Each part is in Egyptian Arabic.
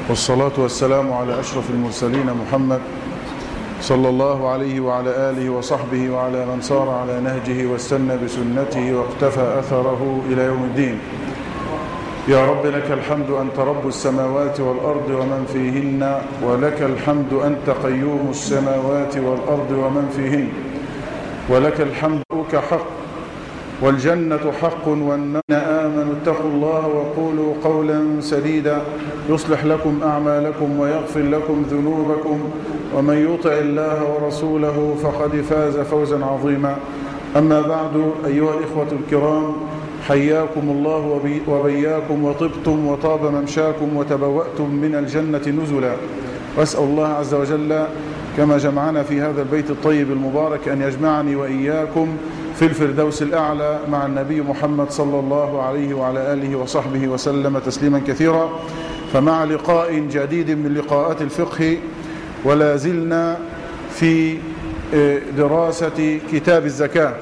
والصلاة والسلام على أشرف المرسلين محمد صلى الله عليه وعلى آله وصحبه وعلى من سار على نهجه واستنى بسنته واقتفى أثره إلى يوم الدين يا رب لك الحمد أنت رب السماوات والأرض ومن فيهن ولك الحمد أنت قيوم السماوات والأرض ومن فيهن ولك الحمد كحق والجنة حق والنار آمنوا اتقوا الله وقولوا قولا سديدا يصلح لكم أعمالكم ويغفر لكم ذنوبكم ومن يطع الله ورسوله فقد فاز فوزا عظيما أما بعد أيها الإخوة الكرام حياكم الله وبياكم وطبتم وطاب ممشاكم وتبوأتم من الجنة نزلا وأسأل الله عز وجل كما جمعنا في هذا البيت الطيب المبارك أن يجمعني وإياكم في الفردوس الأعلى مع النبي محمد صلى الله عليه وعلى آله وصحبه وسلم تسليما كثيرا فمع لقاء جديد من لقاءات الفقه ولا زلنا في دراسة كتاب الزكاة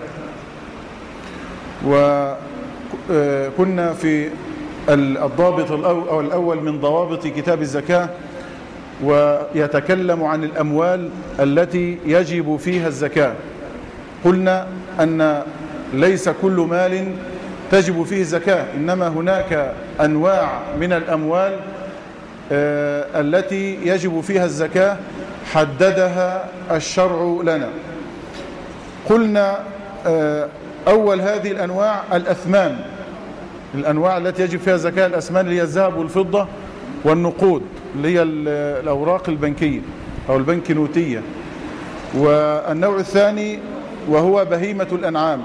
وكنا في الضابط الأول من ضوابط كتاب الزكاة ويتكلم عن الأموال التي يجب فيها الزكاة قلنا أن ليس كل مال تجب فيه الزكاة إنما هناك أنواع من الأموال التي يجب فيها الزكاة حددها الشرع لنا قلنا أول هذه الأنواع الأثمان الأنواع التي يجب فيها الزكاة الأثمان اللي هي الذهب والفضة والنقود اللي هي الأوراق البنكية أو البنكنوتية والنوع الثاني وهو بهيمة الأنعام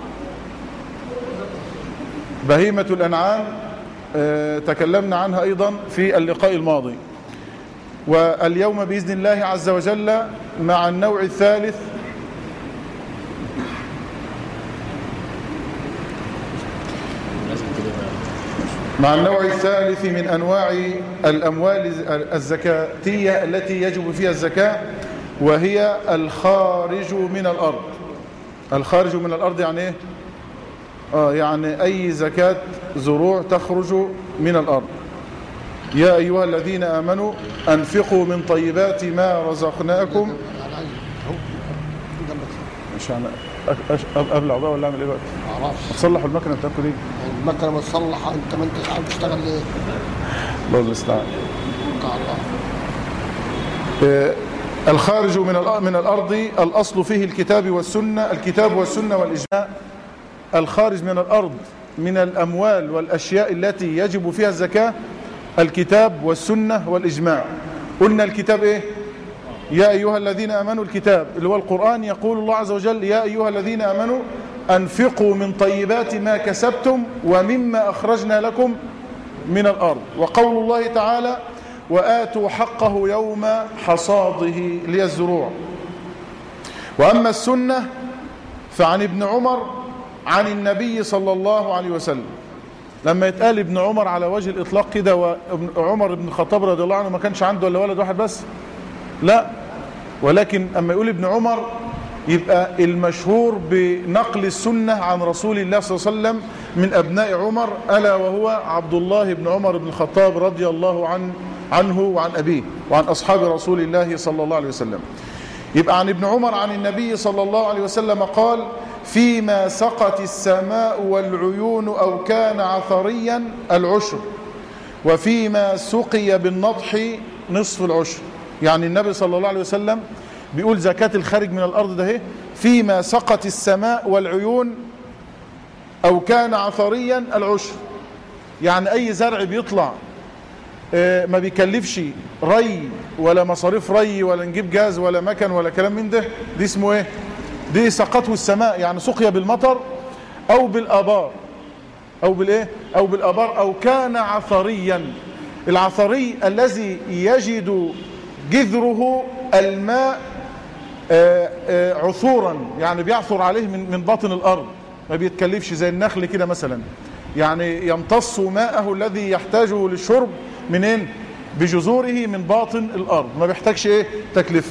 بهيمة الأنعام تكلمنا عنها أيضا في اللقاء الماضي واليوم بإذن الله عز وجل مع النوع الثالث مع النوع الثالث من أنواع الأموال الزكاتية التي يجب فيها الزكاة وهي الخارج من الأرض الخارج من الأرض يعني إيه؟ آه يعني أي زكاة زروع تخرج من الأرض يا أيها الذين آمنوا أنفقوا من طيبات ما رزقناكم مش يعني أبلع بقى ولا أعمل إيه بقى؟ معرفش تصلح المكنة بتاعتكم دي المكنه متصلحه انت ما انتش عارف تشتغل ليه؟ الله المستعان بتاع الله آه، الخارج من الأ- من الأرض الأصل فيه الكتاب والسنة الكتاب والسنة والإجماع الخارج من الأرض من الأموال والأشياء التي يجب فيها الزكاة الكتاب والسنة والإجماع قلنا الكتاب إيه يا أيها الذين آمنوا الكتاب اللي هو القرآن يقول الله عز وجل يا أيها الذين آمنوا أنفقوا من طيبات ما كسبتم ومما أخرجنا لكم من الأرض وقول الله تعالى وآتوا حقه يوم حصاده لي الزروع وأما السنة فعن ابن عمر عن النبي صلى الله عليه وسلم لما يتقال ابن عمر على وجه الإطلاق كده وعمر بن الخطاب رضي الله عنه ما كانش عنده إلا ولد واحد بس لا ولكن أما يقول ابن عمر يبقى المشهور بنقل السنة عن رسول الله صلى الله عليه وسلم من أبناء عمر ألا وهو عبد الله بن عمر بن الخطاب رضي الله عن عنه وعن أبيه وعن أصحاب رسول الله صلى الله عليه وسلم يبقى عن ابن عمر عن النبي صلى الله عليه وسلم قال فيما سقت السماء والعيون أو كان عثريا العشر وفيما سقي بالنضح نصف العشر يعني النبي صلى الله عليه وسلم بيقول زكاة الخارج من الأرض ده اهي فيما سقت السماء والعيون أو كان عثريا العشر يعني أي زرع بيطلع آه، ما بيكلفش ري ولا مصاريف ري ولا نجيب جاز ولا مكن ولا كلام من ده دي اسمه ايه دي سقته السماء يعني سقيا بالمطر او بالابار او بالايه او بالابار او كان عثريا العثري الذي يجد جذره الماء آه، آه، عثورا يعني بيعثر عليه من من باطن الارض ما بيتكلفش زي النخل كده مثلا يعني يمتص ماءه الذي يحتاجه للشرب منين بجذوره من باطن الارض ما بيحتاجش ايه تكلفه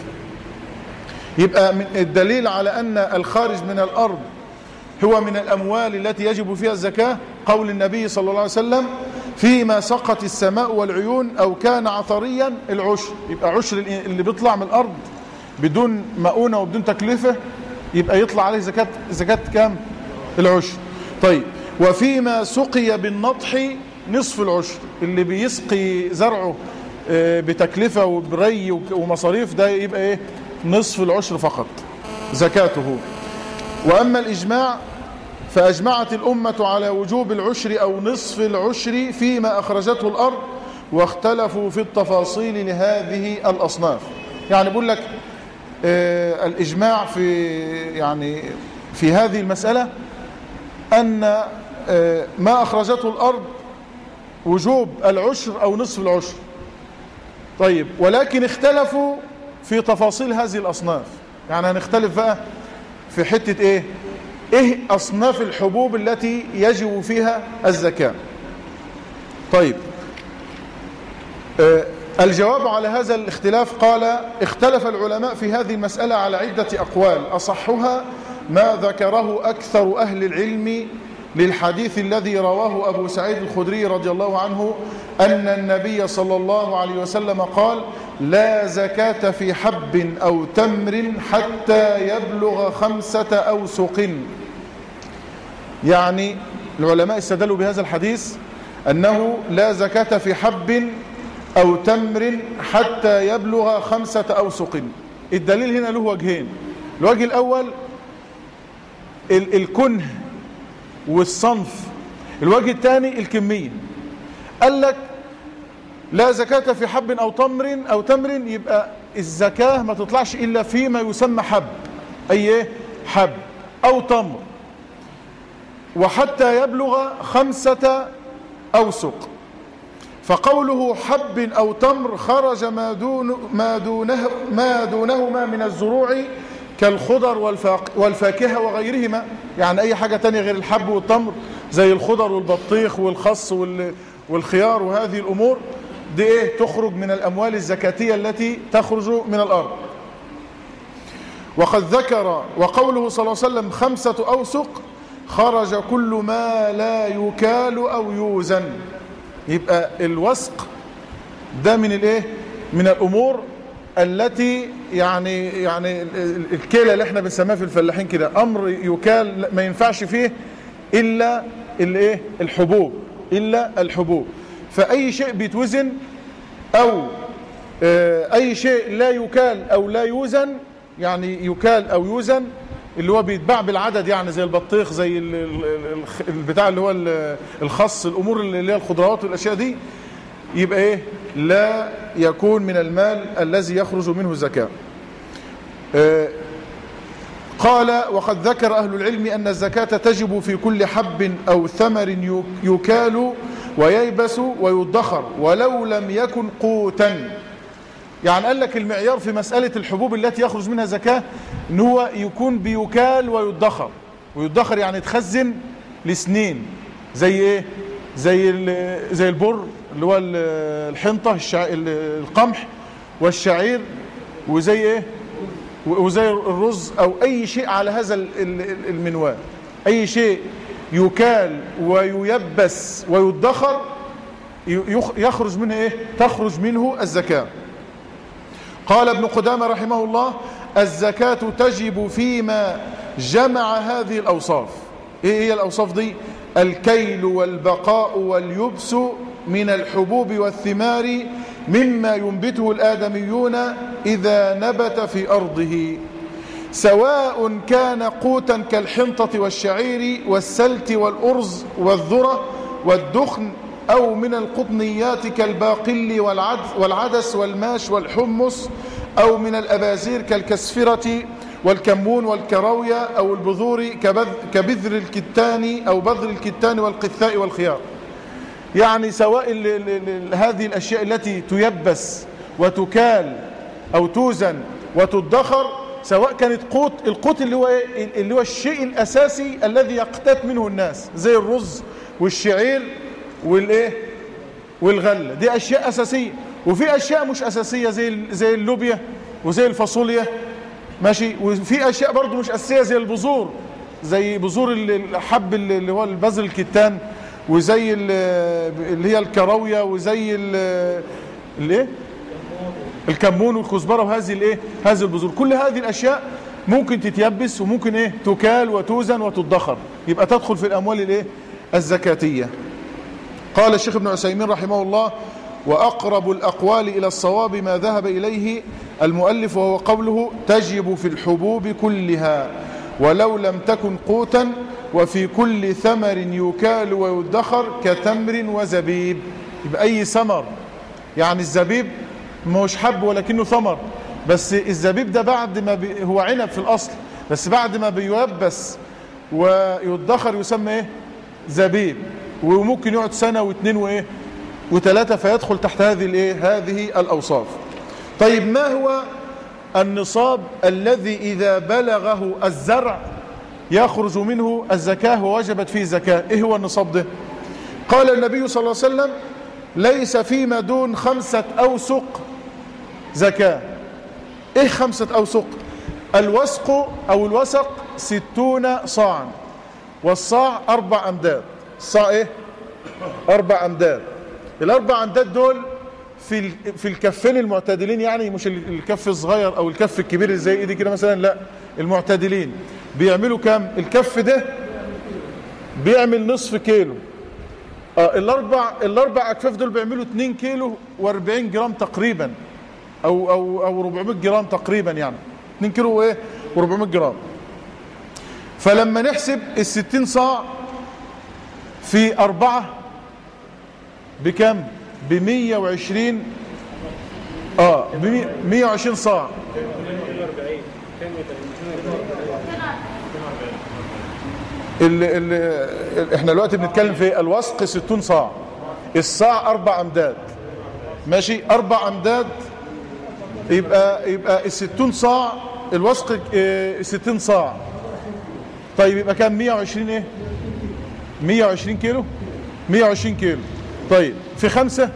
يبقى من الدليل على ان الخارج من الارض هو من الاموال التي يجب فيها الزكاه قول النبي صلى الله عليه وسلم فيما سقط السماء والعيون أو كان عثريا العشر يبقى عشر اللي بيطلع من الأرض بدون مؤونة وبدون تكلفة يبقى يطلع عليه زكاة زكاة كام العشر طيب وفيما سقي بالنطح نصف العشر اللي بيسقي زرعه آه، بتكلفة وبري وك- ومصاريف ده يبقى ايه نصف العشر فقط زكاته وأما الإجماع فأجمعت الأمة على وجوب العشر أو نصف العشر فيما أخرجته الأرض واختلفوا في التفاصيل لهذه الأصناف يعني بقول لك آه، الإجماع في يعني في هذه المسألة أن آه، ما أخرجته الأرض وجوب العشر أو نصف العشر طيب ولكن اختلفوا في تفاصيل هذه الأصناف يعني هنختلف بقى في حتة إيه إيه أصناف الحبوب التي يجب فيها الزكاة طيب آه، الجواب على هذا الاختلاف قال اختلف العلماء في هذه المسألة على عدة أقوال أصحها ما ذكره أكثر أهل العلم للحديث الذي رواه أبو سعيد الخدري رضي الله عنه أن النبي صلى الله عليه وسلم قال لا زكاة في حب أو تمر حتى يبلغ خمسة أوسق يعني العلماء استدلوا بهذا الحديث أنه لا زكاة في حب أو تمر حتى يبلغ خمسة أوسق الدليل هنا له وجهين الوجه الأول ال- الكنه والصنف الوجه الثاني الكمية قال لك لا زكاة في حب أو تمر أو تمر يبقى الزكاة ما تطلعش إلا فيما يسمى حب أي إيه؟ حب أو تمر وحتى يبلغ خمسة أوسق فقوله حب أو تمر خرج ما, دون ما, دونه ما دونهما من الزروع كالخضر والفاق والفاكهة وغيرهما يعني أي حاجة تانية غير الحب والتمر زي الخضر والبطيخ والخس وال- والخيار وهذه الأمور دي إيه تخرج من الأموال الزكاتية التي تخرج من الأرض وقد ذكر وقوله صلى الله عليه وسلم خمسة أوسق خرج كل ما لا يكال أو يوزن يبقى الوسق ده من الايه من الامور التي يعني يعني ال- ال- الكيله اللي احنا بنسميها في الفلاحين كده امر يكال ما ينفعش فيه الا الايه الحبوب الا الحبوب فاي شيء بيتوزن او آه، اي شيء لا يكال او لا يوزن يعني يكال او يوزن اللي هو بيتباع بالعدد يعني زي البطيخ زي ال- ال- ال- الخ- البتاع اللي هو ال- الخس الامور اللي هي الخضروات والاشياء دي يبقى ايه لا يكون من المال الذي يخرج منه الزكاه آه، قال وقد ذكر أهل العلم أن الزكاة تجب في كل حب أو ثمر يك- يكال وييبس ويدخر ولو لم يكن قوتا يعني قال لك المعيار في مسألة الحبوب التي يخرج منها زكاة ان هو يكون بيكال ويدخر ويدخر يعني يتخزن لسنين زي ايه زي ال- زي البر اللي هو ال- الحنطة الشع... ال- القمح والشعير وزي ايه وزي الرز او اي شيء على هذا ال- ال- المنوال اي شيء يكال وييبس ويدخر يخ- يخرج منه ايه تخرج منه الزكاه قال ابن قدامة رحمه الله الزكاة تجب فيما جمع هذه الأوصاف إيه هي الأوصاف دي الكيل والبقاء واليبس من الحبوب والثمار مما ينبته الآدميون إذا نبت في أرضه سواء كان قوتا كالحنطة والشعير والسلت والأرز والذرة والدخن أو من القطنيات كالباقل والعد- والعدس والماش والحمص أو من الأبازير كالكسفرة والكمون والكراوية أو البذور كبذ- كبذر الكتان أو بذر الكتان والقثاء والخيار يعني سواء ال ال ال هذه الأشياء التي تيبس وتكال أو توزن وتدخر سواء كانت قوت القوت اللي هو إيه؟ اللي هو الشيء الأساسي الذي يقتات منه الناس زي الرز والشعير والايه والغله دي اشياء اساسيه وفي اشياء مش اساسيه زي ال- زي اللوبيا وزي الفاصوليا ماشي وفي اشياء برضو مش اساسيه زي البذور زي بذور ال- الحب اللي اللي هو البذر الكتان وزي ال- اللي هي الكراويه وزي ال- الايه الكمون والكزبره وهذه الايه هذه البذور كل هذه الاشياء ممكن تتيبس وممكن ايه تكال وتوزن وتدخر يبقى تدخل في الاموال الايه الزكاتيه قال الشيخ ابن عثيمين رحمه الله وأقرب الأقوال إلى الصواب ما ذهب إليه المؤلف وهو قوله تجب في الحبوب كلها ولو لم تكن قوتا وفي كل ثمر يكال ويدخر كتمر وزبيب يبقى أي ثمر يعني الزبيب مش حب ولكنه ثمر بس الزبيب ده بعد ما بي هو عنب في الأصل بس بعد ما بييبس ويدخر يسمى ايه زبيب وممكن يقعد سنة واثنين وايه وثلاثة فيدخل تحت هذه الايه هذه الأوصاف طيب ما هو النصاب الذي إذا بلغه الزرع يخرج منه الزكاة ووجبت فيه زكاة ايه هو النصاب ده قال النبي صلى الله عليه وسلم ليس فيما دون خمسة أوسق زكاة ايه خمسة أوسق الوسق أو الوسق ستون صاعا والصاع أربع أمداد الصاع ايه أربع أمداد الأربع أمداد دول في ال- في الكفين المعتدلين يعني مش ال- الكف الصغير أو الكف الكبير اللي زي ايدي كده مثلا لا المعتدلين بيعملوا كام الكف ده بيعمل نصف كيلو آه الاربع الاربع اكفاف دول بيعملوا 2 كيلو و40 جرام تقريبا او او او 400 جرام تقريبا يعني 2 كيلو وايه و400 جرام فلما نحسب ال 60 صاع في أربعة بكم ب 120 اه ب 120 صاع ال ال احنا دلوقتي بنتكلم في الوسق 60 صاع الصاع اربع امداد ماشي اربع امداد يبقى يبقى ال 60 صاع الوسق اه، 60 صاع طيب يبقى كام 120 ايه 120 كيلو 120 كيلو طيب في خمسة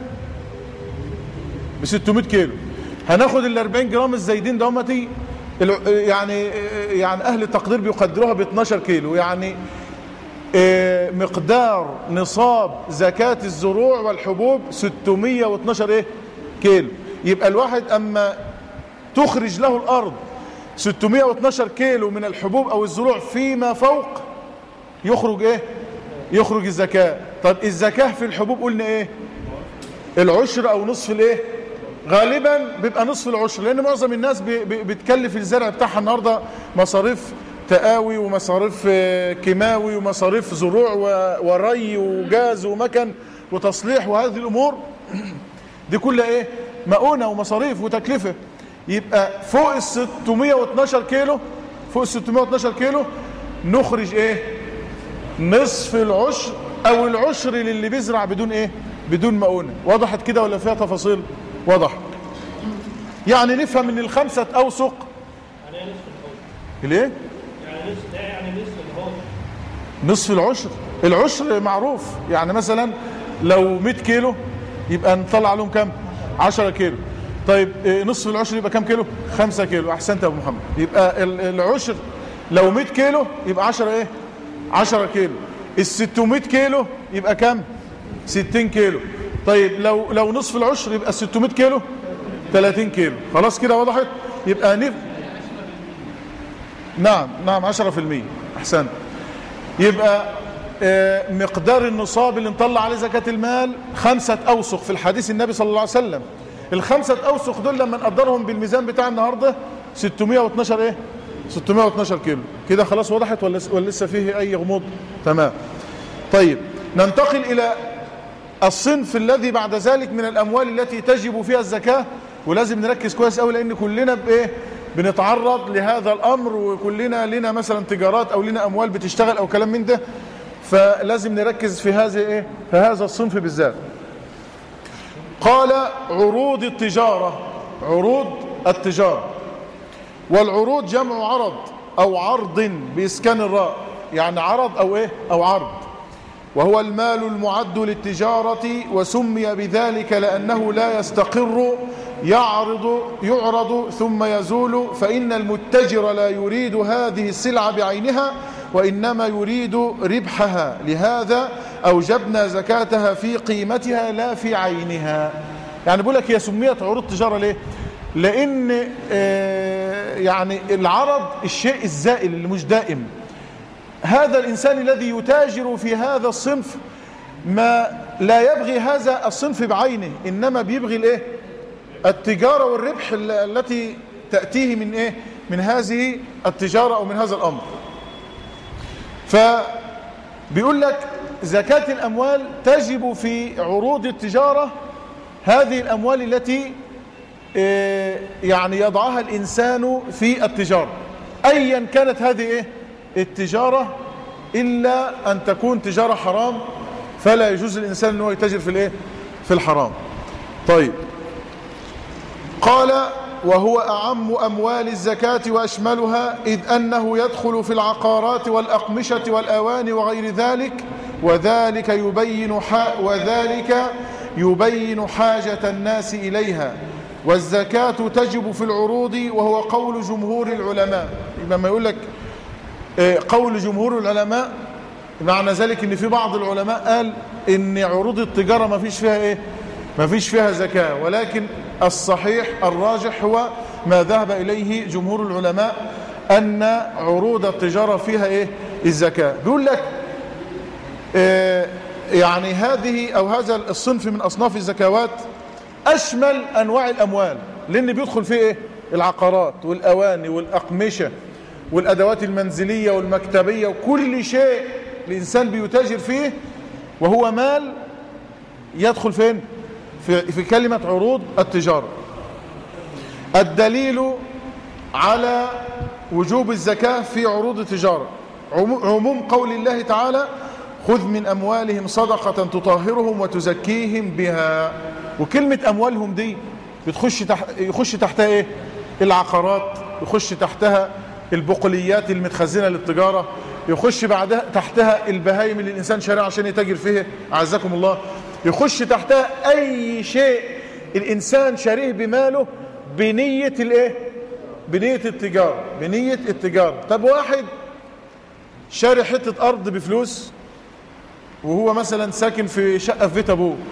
ب 600 كيلو هناخد ال 40 جرام الزايدين دومتي الع- يعني يعني اهل التقدير بيقدروها ب 12 كيلو يعني آه، مقدار نصاب زكاة الزروع والحبوب 612 ايه كيلو يبقى الواحد اما تخرج له الارض 612 كيلو من الحبوب او الزروع فيما فوق يخرج ايه يخرج الزكاة طب الزكاة في الحبوب قلنا ايه العشر او نصف الايه غالبا بيبقى نصف العشر لان معظم الناس بي- بي- بتكلف الزرع بتاعها النهارده مصاريف تقاوي ومصاريف آه، كيماوي ومصاريف زروع و- وري وجاز ومكن وتصليح وهذه الامور دي كلها ايه مؤونه ومصاريف وتكلفه يبقى فوق ال 612 كيلو فوق ال 612 كيلو نخرج ايه نصف العشر او العشر للي بيزرع بدون ايه بدون مؤونه وضحت كده ولا فيها تفاصيل وضح يعني نفهم ان الخمسه اوسق ليه يعني نصف ده يعني نصف الهون نصف العشر العشر معروف يعني مثلا لو 100 كيلو يبقى نطلع لهم كام 10 كيلو طيب إيه، نصف العشر يبقى كام كيلو 5 كيلو احسنت يا ابو محمد يبقى ال- العشر لو 100 كيلو يبقى 10 ايه 10 كيلو ال 600 كيلو يبقى كام 60 كيلو طيب لو لو نصف العشر يبقى 600 كيلو 30 كيلو خلاص كده وضحت يبقى نف نعم نعم 10% احسنت يبقى آه، مقدار النصاب اللي نطلع عليه زكاة المال خمسة أوسق في الحديث النبي صلى الله عليه وسلم الخمسة أوسق دول لما نقدرهم بالميزان بتاع النهاردة 612 ايه 612 كيلو كده خلاص وضحت ولا ولا لسه فيه أي غموض تمام طيب ننتقل إلى الصنف الذي بعد ذلك من الأموال التي تجب فيها الزكاة ولازم نركز كويس قوي لأن كلنا بإيه بنتعرض لهذا الأمر وكلنا لنا مثلا تجارات أو لنا أموال بتشتغل أو كلام من ده فلازم نركز في هذه إيه في هذا الصنف بالذات قال عروض التجارة عروض التجارة والعروض جمع عرض أو عرض بإسكان الراء يعني عرض أو إيه أو عرض وهو المال المعد للتجارة وسمي بذلك لأنه لا يستقر يعرض يعرض ثم يزول فإن المتجر لا يريد هذه السلعة بعينها وإنما يريد ربحها لهذا أوجبنا زكاتها في قيمتها لا في عينها يعني بقول لك هي سميت عروض تجارة ليه لأن آه، يعني العرض الشيء الزائل اللي مش دائم هذا الإنسان الذي يتاجر في هذا الصنف ما لا يبغي هذا الصنف بعينه إنما بيبغي الإيه التجارة والربح ال- التي تأتيه من إيه من هذه التجارة أو من هذا الأمر فبيقول لك زكاة الأموال تجب في عروض التجارة هذه الأموال التي آه، يعني يضعها الإنسان في التجارة أيا كانت هذه إيه التجارة إلا أن تكون تجارة حرام فلا يجوز للإنسان أنه يتجر في الإيه في الحرام طيب قال وهو أعم أموال الزكاة وأشملها إذ أنه يدخل في العقارات والأقمشة والأواني وغير ذلك وذلك يبين ح... وذلك يبين حاجة الناس إليها والزكاة تجب في العروض وهو قول جمهور العلماء لما يقول لك آه، قول جمهور العلماء معنى ذلك ان في بعض العلماء قال ان عروض التجارة ما فيش فيها ايه ما فيش فيها زكاة ولكن الصحيح الراجح هو ما ذهب اليه جمهور العلماء ان عروض التجارة فيها ايه الزكاة بيقول لك آه، يعني هذه او هذا الصنف من اصناف الزكوات اشمل انواع الاموال لان بيدخل فيه ايه العقارات والاواني والاقمشه والادوات المنزليه والمكتبيه وكل شيء الانسان بيتاجر فيه وهو مال يدخل فين في, في كلمه عروض التجاره الدليل على وجوب الزكاه في عروض التجاره عمو- عموم قول الله تعالى خذ من أموالهم صدقة تطهرهم وتزكيهم بها وكلمة أموالهم دي بتخش تحت يخش تحتها إيه العقارات يخش تحتها البقوليات المتخزنة للتجارة يخش بعدها تحتها البهايم اللي الإنسان شارع عشان يتاجر فيها أعزكم الله يخش تحتها أي شيء الإنسان شاريه بماله بنية الإيه بنية التجارة بنية التجارة طب واحد شاري حتة أرض بفلوس وهو مثلا ساكن في شقة في بيت أبوه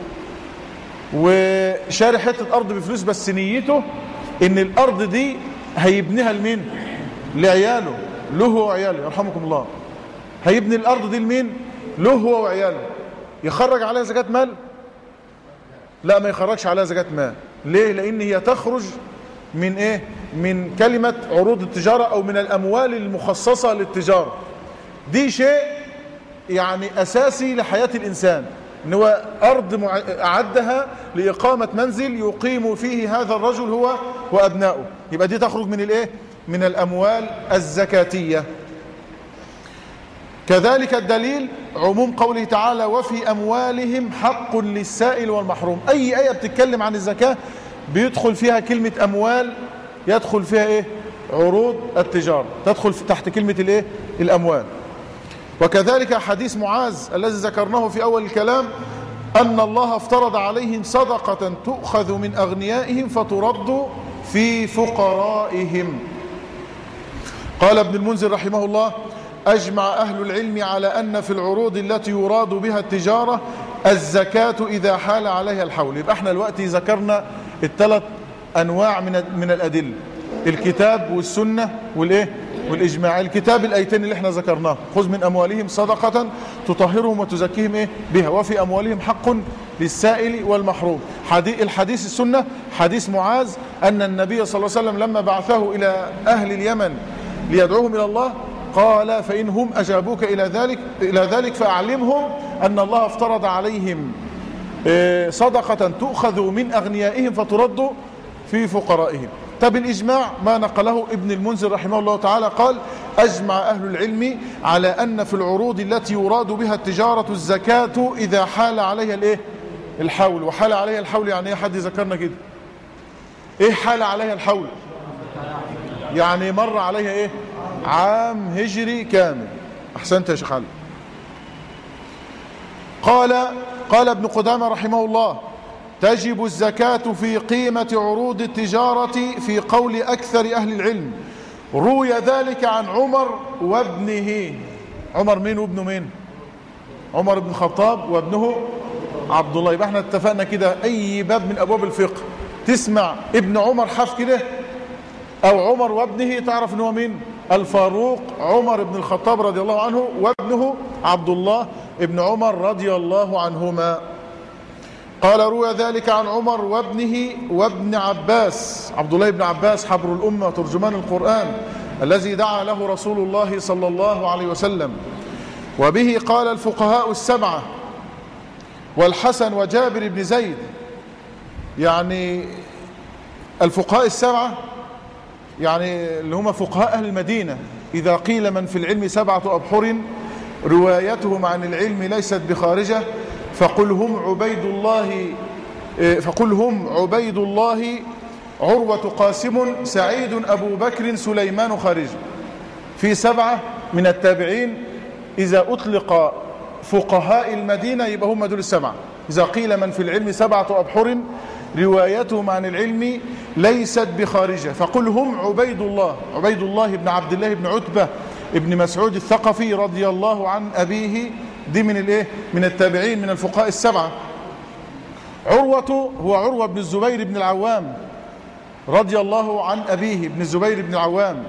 وشاري حتة أرض بفلوس بس نيته إن الأرض دي هيبنيها لمين؟ لعياله له هو وعياله يرحمكم الله هيبني الأرض دي لمين؟ له هو وعياله يخرج عليها زكاة مال؟ لا ما يخرجش عليها زكاة مال ليه؟ لأن هي تخرج من إيه؟ من كلمة عروض التجارة أو من الأموال المخصصة للتجارة دي شيء يعني أساسي لحياة الإنسان إن هو أرض مع- أعدها لإقامة منزل يقيم فيه هذا الرجل هو وأبناؤه يبقى دي تخرج من الإيه؟ من الأموال الزكاتية كذلك الدليل عموم قوله تعالى وفي أموالهم حق للسائل والمحروم أي آية بتتكلم عن الزكاة بيدخل فيها كلمة أموال يدخل فيها إيه عروض التجارة تدخل في- تحت كلمة الإيه الأموال وكذلك حديث معاذ الذي ذكرناه في أول الكلام أن الله افترض عليهم صدقة تؤخذ من أغنيائهم فترد في فقرائهم قال ابن المنذر رحمه الله أجمع أهل العلم على أن في العروض التي يراد بها التجارة الزكاة إذا حال عليها الحول يبقى احنا الوقت ذكرنا الثلاث أنواع من من الأدلة الكتاب والسنة والإيه والإجماع الكتاب الآيتين اللي احنا ذكرناه خذ من أموالهم صدقة تطهرهم وتزكيهم إيه بها وفي أموالهم حق للسائل والمحروم حديث الحديث السنة حديث معاذ أن النبي صلى الله عليه وسلم لما بعثه إلى أهل اليمن ليدعوهم إلى الله قال فإن هم أجابوك إلى ذلك إلى ذلك فأعلمهم أن الله افترض عليهم آه، صدقة تؤخذ من أغنيائهم فترد في فقرائهم طب الإجماع ما نقله ابن المنذر رحمه الله تعالى قال أجمع أهل العلم على أن في العروض التي يراد بها التجارة الزكاة إذا حال عليها الإيه؟ الحول وحال عليها الحول يعني إيه حد ذكرنا كده إيه حال عليها الحول يعني مر عليها إيه عام هجري كامل أحسنت يا شيخ علي قال قال ابن قدامة رحمه الله تجب الزكاة في قيمة عروض التجارة في قول أكثر أهل العلم روي ذلك عن عمر وابنه عمر مين وابنه مين عمر بن الخطاب وابنه عبد الله يبقى احنا اتفقنا كده اي باب من ابواب الفقه تسمع ابن عمر حف كده او عمر وابنه تعرف ان هو مين الفاروق عمر بن الخطاب رضي الله عنه وابنه عبد الله ابن عمر رضي الله عنهما قال روى ذلك عن عمر وابنه وابن عباس عبد الله بن عباس حبر الأمة ترجمان القرآن الذي دعا له رسول الله صلى الله عليه وسلم وبه قال الفقهاء السبعة والحسن وجابر بن زيد يعني الفقهاء السبعة يعني اللي هم فقهاء أهل المدينة إذا قيل من في العلم سبعة أبحر روايتهم عن العلم ليست بخارجة فقل هم عبيد الله فقل هم عبيد الله عروة قاسم سعيد أبو بكر سليمان خارج في سبعة من التابعين إذا أطلق فقهاء المدينة يبقى هم دول السبعة إذا قيل من في العلم سبعة أبحر روايتهم عن العلم ليست بخارجة فقل هم عبيد الله عبيد الله بن عبد الله بن عتبة ابن مسعود الثقفي رضي الله عن أبيه دي من الايه من التابعين من الفقهاء السبعة عروة هو عروة بن الزبير بن العوام رضي الله عن أبيه ابن الزبير بن العوام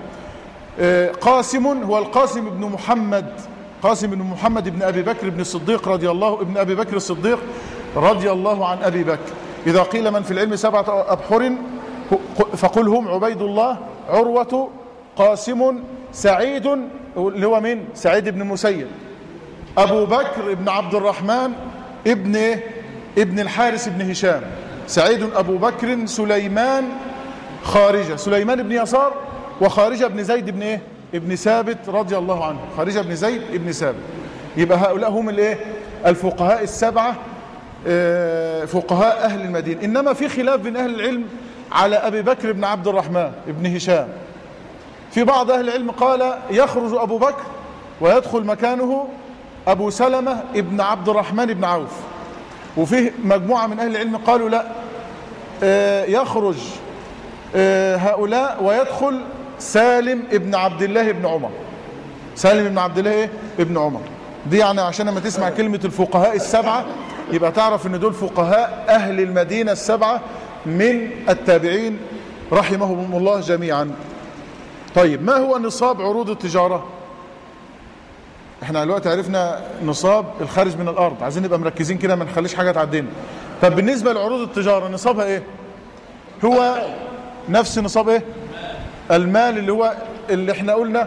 قاسم هو القاسم بن محمد قاسم بن محمد بن أبي بكر بن الصديق رضي الله ابن أبي بكر الصديق رضي الله عن أبي بكر إذا قيل من في العلم سبعة أبحر فقل هم عبيد الله عروة قاسم سعيد اللي هو مين سعيد بن مسيب أبو بكر بن عبد الرحمن ابن ابن الحارث بن هشام سعيد أبو بكر سليمان خارجة سليمان بن يسار وخارجة بن زيد بن ايه ابن ثابت رضي الله عنه خارجة بن زيد ابن ثابت يبقى هؤلاء هم الايه الفقهاء السبعة فقهاء أهل المدينة إنما في خلاف بين أهل العلم على أبي بكر بن عبد الرحمن ابن هشام في بعض أهل العلم قال يخرج أبو بكر ويدخل مكانه أبو سلمة ابن عبد الرحمن بن عوف وفيه مجموعة من أهل العلم قالوا لا يخرج هؤلاء ويدخل سالم ابن عبد الله بن عمر سالم ابن عبد الله ابن عمر دي يعني عشان لما تسمع كلمة الفقهاء السبعة يبقى تعرف ان دول فقهاء أهل المدينة السبعة من التابعين رحمهم الله جميعا طيب ما هو نصاب عروض التجارة احنا دلوقتي عرفنا نصاب الخارج من الارض عايزين نبقى مركزين كده ما نخليش حاجه تعدينا طب بالنسبه لعروض التجاره نصابها ايه هو نفس نصاب ايه المال اللي هو اللي احنا قلنا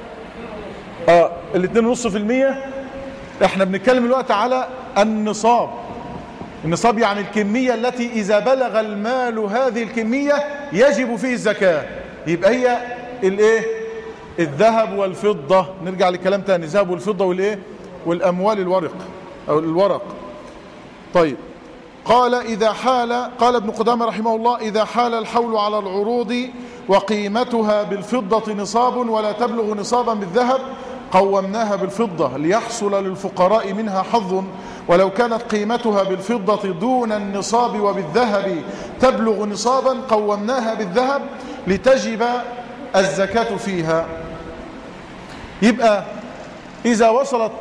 اه ال 2.5% احنا بنتكلم دلوقتي على النصاب النصاب يعني الكميه التي اذا بلغ المال هذه الكميه يجب فيه الزكاه يبقى هي الايه الذهب والفضة نرجع لكلام تاني الذهب والفضة والايه والاموال الورق او الورق طيب قال اذا حال قال ابن قدامه رحمه الله اذا حال الحول على العروض وقيمتها بالفضة نصاب ولا تبلغ نصابا بالذهب قومناها بالفضة ليحصل للفقراء منها حظ ولو كانت قيمتها بالفضة دون النصاب وبالذهب تبلغ نصابا قومناها بالذهب لتجب الزكاة فيها يبقى إذا وصلت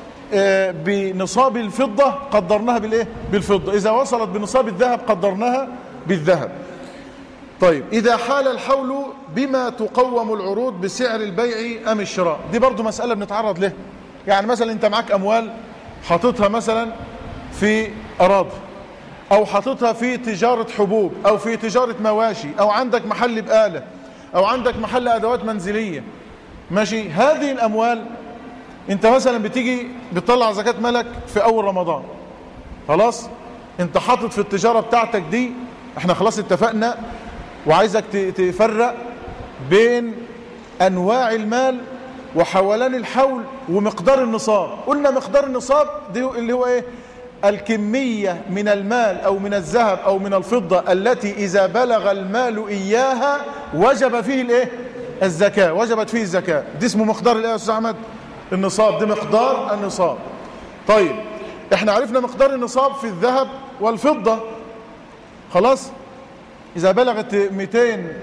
بنصاب الفضة قدرناها بالإيه؟ بالفضة إذا وصلت بنصاب الذهب قدرناها بالذهب طيب إذا حال الحول بما تقوم العروض بسعر البيع أم الشراء دي برضو مسألة بنتعرض له يعني مثلا أنت معك أموال حاططها مثلا في أراضي أو حاططها في تجارة حبوب أو في تجارة مواشي أو عندك محل بقالة او عندك محل ادوات منزلية ماشي هذه الاموال انت مثلا بتيجي بتطلع زكاة ملك في اول رمضان خلاص انت حاطط في التجارة بتاعتك دي احنا خلاص اتفقنا وعايزك تفرق بين انواع المال وحولان الحول ومقدار النصاب قلنا مقدار النصاب دي اللي هو ايه الكمية من المال أو من الذهب أو من الفضة التي إذا بلغ المال إياها وجب فيه الإيه؟ الزكاة وجبت فيه الزكاة دي اسمه مقدار الإيه يا أستاذ أحمد؟ النصاب دي مقدار النصاب طيب احنا عرفنا مقدار النصاب في الذهب والفضة خلاص إذا بلغت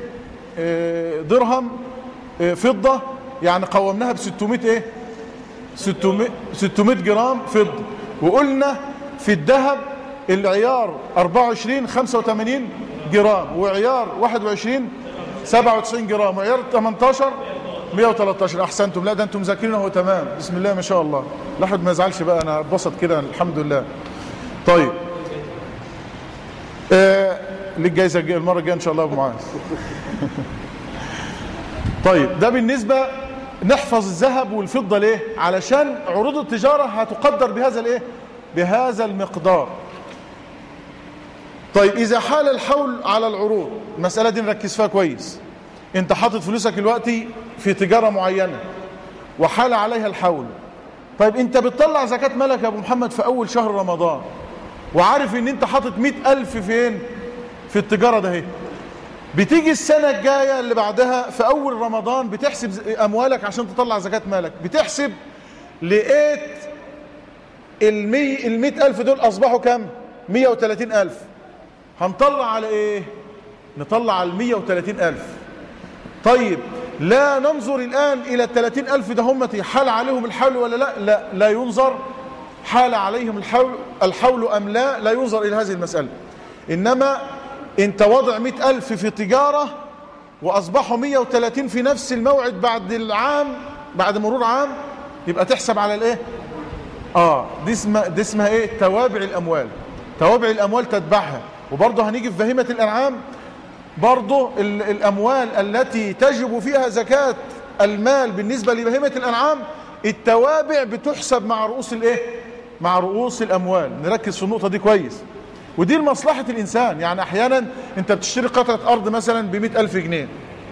200 درهم فضة يعني قومناها ب 600 إيه؟ 600 600 جرام فضة وقلنا في الذهب العيار 24 85 جرام وعيار 21 97 جرام وعيار 18 113 احسنتم لا ده انتم مذاكرين اهو تمام بسم الله ما شاء الله لا حد ما يزعلش بقى انا اتبسط كده الحمد لله طيب آه ليك جايزه الج- المره الجايه ان شاء الله يا ابو معاذ طيب ده بالنسبه نحفظ الذهب والفضه ليه علشان عروض التجاره هتقدر بهذا الايه بهذا المقدار طيب اذا حال الحول على العروض المساله دي نركز فيها كويس انت حاطط فلوسك دلوقتي في تجاره معينه وحال عليها الحول طيب انت بتطلع زكاه مالك يا ابو محمد في اول شهر رمضان وعارف ان انت حاطط مئة ألف فين في التجارة ده اهي بتيجي السنة الجاية اللي بعدها في أول رمضان بتحسب ز- أموالك عشان تطلع زكاة مالك بتحسب لقيت المي المئة ألف دول أصبحوا كم مية وتلاتين ألف هنطلع على إيه نطلع على المية وتلاتين ألف طيب لا ننظر الآن إلى الثلاثين ألف ده هم حال عليهم الحول ولا لا لا لا ينظر حال عليهم الحول, الحول أم لا لا ينظر إلى هذه المسألة إنما أنت وضع مئة ألف في تجارة وأصبحوا مية وثلاثين في نفس الموعد بعد العام بعد مرور عام يبقى تحسب على الإيه آه دي اسمها, دي اسمها إيه توابع الأموال توابع الأموال تتبعها وبرضه هنيجي في فهيمة الأنعام برضه ال- الأموال التي تجب فيها زكاة المال بالنسبة لبهيمة الأنعام التوابع بتحسب مع رؤوس الإيه؟ مع رؤوس الأموال نركز في النقطة دي كويس ودي لمصلحة الإنسان يعني أحيانا أنت بتشتري قطعة أرض مثلا بمئة ألف جنيه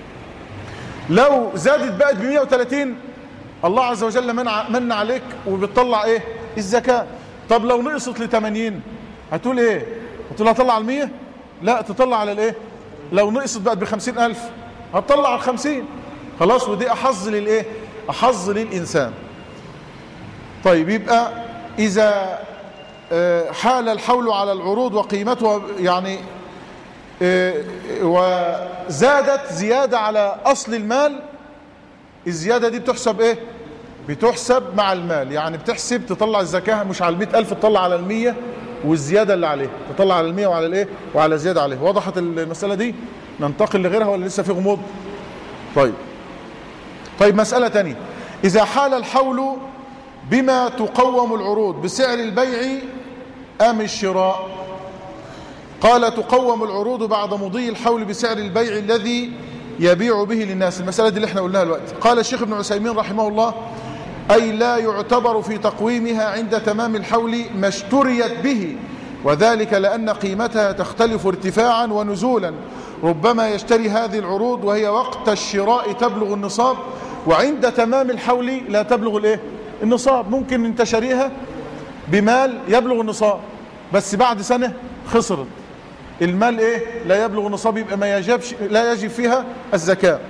لو زادت بقت ب 130 الله عز وجل منع من عليك وبتطلع ايه الزكاة طب لو نقصت ل 80 هتقول ايه هتقول هطلع على 100 لا تطلع على الايه لو نقصت بقت ب 50000 هتطلع على 50 خلاص ودي احظ للايه احظ للانسان طيب يبقى اذا آه، حال الحول على العروض وقيمتها يعني آه، وزادت زيادة على أصل المال الزيادة دي بتحسب إيه؟ بتحسب مع المال يعني بتحسب تطلع الزكاة مش على المئة ألف تطلع على المية والزيادة اللي عليه تطلع على المية وعلى الإيه؟ وعلى زيادة عليه وضحت المسألة دي ننتقل لغيرها ولا لسه في غموض طيب طيب مسألة تانية إذا حال الحول بما تقوم العروض بسعر البيع أم الشراء قال تقوم العروض بعد مضي الحول بسعر البيع الذي يبيع به للناس المسألة دي اللي احنا قلناها الوقت قال الشيخ ابن عثيمين رحمه الله أي لا يعتبر في تقويمها عند تمام الحول ما اشتريت به وذلك لأن قيمتها تختلف ارتفاعا ونزولا ربما يشتري هذه العروض وهي وقت الشراء تبلغ النصاب وعند تمام الحول لا تبلغ الايه النصاب ممكن انت شاريها بمال يبلغ النصاب بس بعد سنة خسرت المال ايه لا يبلغ النصاب يبقى ما يجبش لا يجب فيها الزكاة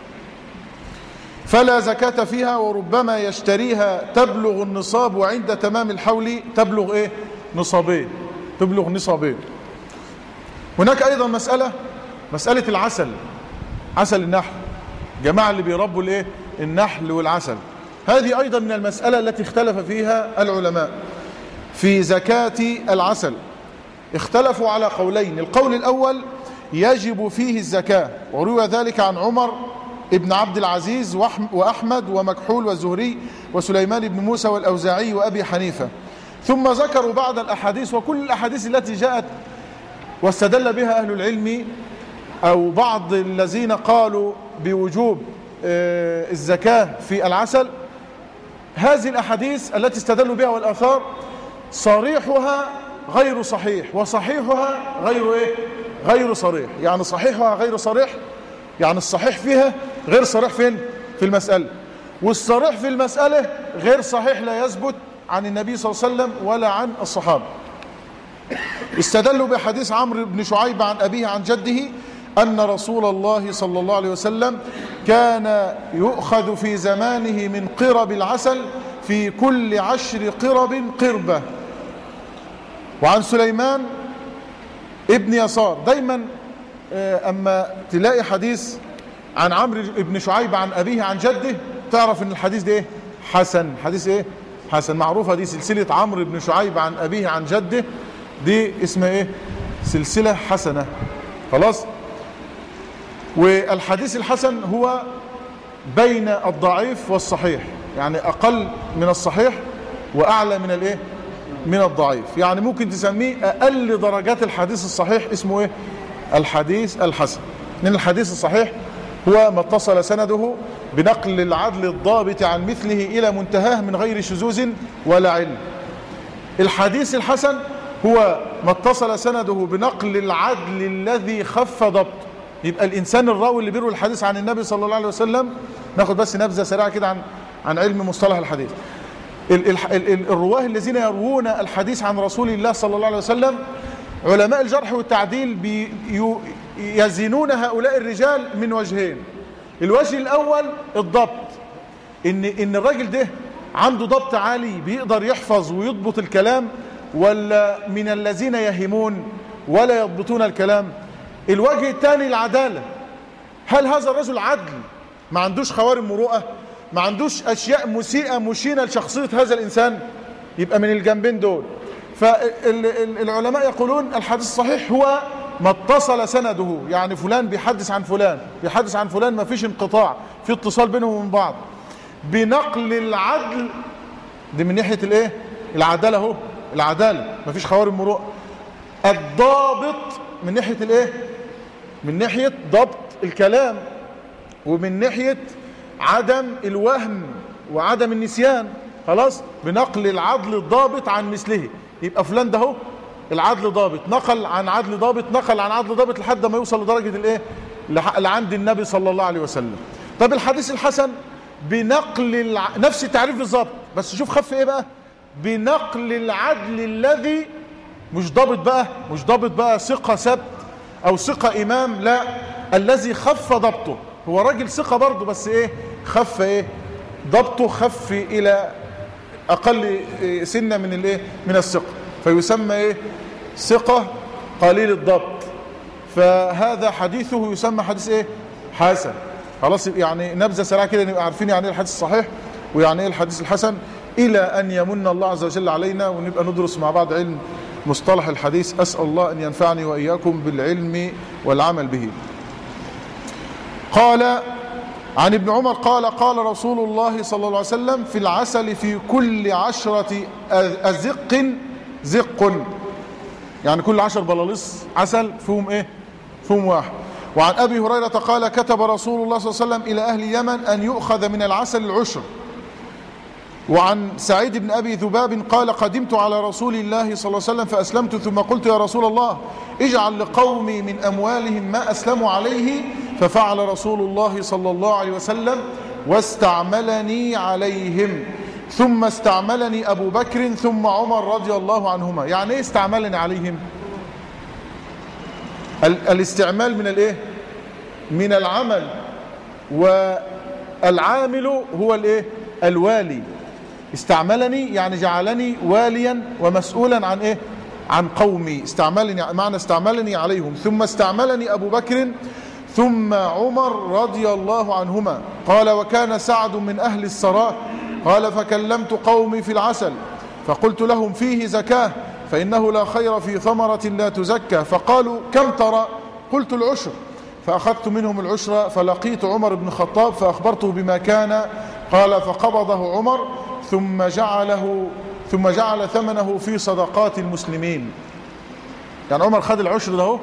فلا زكاة فيها وربما يشتريها تبلغ النصاب وعند تمام الحول تبلغ ايه نصابين تبلغ نصابين هناك ايضا مسألة مسألة العسل عسل النحل جماعة اللي بيربوا الايه النحل والعسل هذه ايضا من المسألة التي اختلف فيها العلماء في زكاة العسل اختلفوا على قولين القول الأول يجب فيه الزكاة وروي ذلك عن عمر ابن عبد العزيز وأحم- وأحمد ومكحول والزهري وسليمان بن موسى والأوزاعي وأبي حنيفة ثم ذكروا بعض الأحاديث وكل الأحاديث التي جاءت واستدل بها أهل العلم أو بعض الذين قالوا بوجوب آه، الزكاة في العسل هذه الأحاديث التي استدلوا بها والآثار صريحها غير صحيح وصحيحها غير ايه غير صريح يعني صحيحها غير صريح يعني الصحيح فيها غير صريح فين في المسألة والصريح في المسألة غير صحيح لا يثبت عن النبي صلى الله عليه وسلم ولا عن الصحابة استدلوا بحديث عمرو بن شعيب عن أبيه عن جده أن رسول الله صلى الله عليه وسلم كان يؤخذ في زمانه من قرب العسل في كل عشر قرب قربة وعن سليمان ابن يسار دايما آه، أما تلاقي حديث عن عمرو بن شعيب عن أبيه عن جده تعرف أن الحديث ده إيه؟ حسن حديث ايه حسن معروفة دي سلسلة عمرو بن شعيب عن أبيه عن جده دي اسمها ايه سلسلة حسنة خلاص والحديث الحسن هو بين الضعيف والصحيح يعني أقل من الصحيح وأعلى من الايه من الضعيف يعني ممكن تسميه أقل درجات الحديث الصحيح اسمه ايه الحديث الحسن من الحديث الصحيح هو ما اتصل سنده بنقل العدل الضابط عن مثله إلى منتهاه من غير شذوذ ولا علم الحديث الحسن هو ما اتصل سنده بنقل العدل الذي خف ضبط يبقى الإنسان الراوي اللي بيروي الحديث عن النبي صلى الله عليه وسلم ناخد بس نبذة سريعة كده عن عن علم مصطلح الحديث ال ال ال الرواه الذين يروون الحديث عن رسول الله صلى الله عليه وسلم علماء الجرح والتعديل بي يزنون هؤلاء الرجال من وجهين الوجه الأول الضبط إن, إن الراجل ده عنده ضبط عالي بيقدر يحفظ ويضبط الكلام ولا من الذين يهمون ولا يضبطون الكلام الوجه الثاني العدالة هل هذا الرجل عدل ما عندوش خوارم مروءة ما عندوش أشياء مسيئة مشينة لشخصية هذا الإنسان يبقى من الجنبين دول فالعلماء يقولون الحديث الصحيح هو ما اتصل سنده يعني فلان بيحدث عن فلان بيحدث عن فلان ما فيش انقطاع في اتصال بينهم وبين بعض بنقل العدل دي من ناحية الايه العدالة اهو العدالة ما فيش خوارم مروءة الضابط من ناحية الايه من ناحية ضبط الكلام ومن ناحية عدم الوهم وعدم النسيان خلاص بنقل العدل الضابط عن مثله يبقى فلان ده اهو العدل ضابط نقل عن عدل ضابط نقل عن عدل ضابط لحد ما يوصل لدرجة الايه اللي عند النبي صلى الله عليه وسلم طب الحديث الحسن بنقل الع... نفس التعريف بالظبط بس شوف خف ايه بقى بنقل العدل الذي مش ضابط بقى مش ضابط بقى ثقة سبت او ثقة امام لا الذي خف ضبطه هو راجل ثقة برضه بس ايه خف ايه ضبطه خف الى اقل سنة من الايه من الثقة فيسمى ايه ثقة قليل الضبط فهذا حديثه يسمى حديث ايه حسن خلاص يعني نبذة سريعة كده نبقى عارفين يعني ايه الحديث الصحيح ويعني ايه الحديث الحسن الى ان يمن الله عز وجل علينا ونبقى ندرس مع بعض علم مصطلح الحديث اسال الله ان ينفعني واياكم بالعلم والعمل به قال عن ابن عمر قال قال رسول الله صلى الله عليه وسلم في العسل في كل عشرة أزق زق يعني كل عشر بلاليص عسل فيهم ايه فيهم واحد وعن أبي هريرة قال كتب رسول الله صلى الله عليه وسلم إلى أهل اليمن أن يؤخذ من العسل العشر وعن سعيد بن أبي ذباب قال قدمت على رسول الله صلى الله عليه وسلم فأسلمت ثم قلت يا رسول الله اجعل لقومي من أموالهم ما أسلموا عليه ففعل رسول الله صلى الله عليه وسلم واستعملني عليهم ثم استعملني أبو بكر ثم عمر رضي الله عنهما يعني ايه استعملني عليهم الاستعمال من الايه من العمل والعامل هو الايه الوالي استعملني يعني جعلني واليا ومسؤولا عن ايه عن قومي استعملني معنى استعملني عليهم ثم استعملني ابو بكر ثم عمر رضي الله عنهما قال وكان سعد من اهل السراء قال فكلمت قومي في العسل فقلت لهم فيه زكاه فانه لا خير في ثمره لا تزكى فقالوا كم ترى قلت العشر فاخذت منهم العشر فلقيت عمر بن الخطاب فاخبرته بما كان قال فقبضه عمر ثم جعله ثم جعل ثمنه في صدقات المسلمين يعني عمر خد العشر ده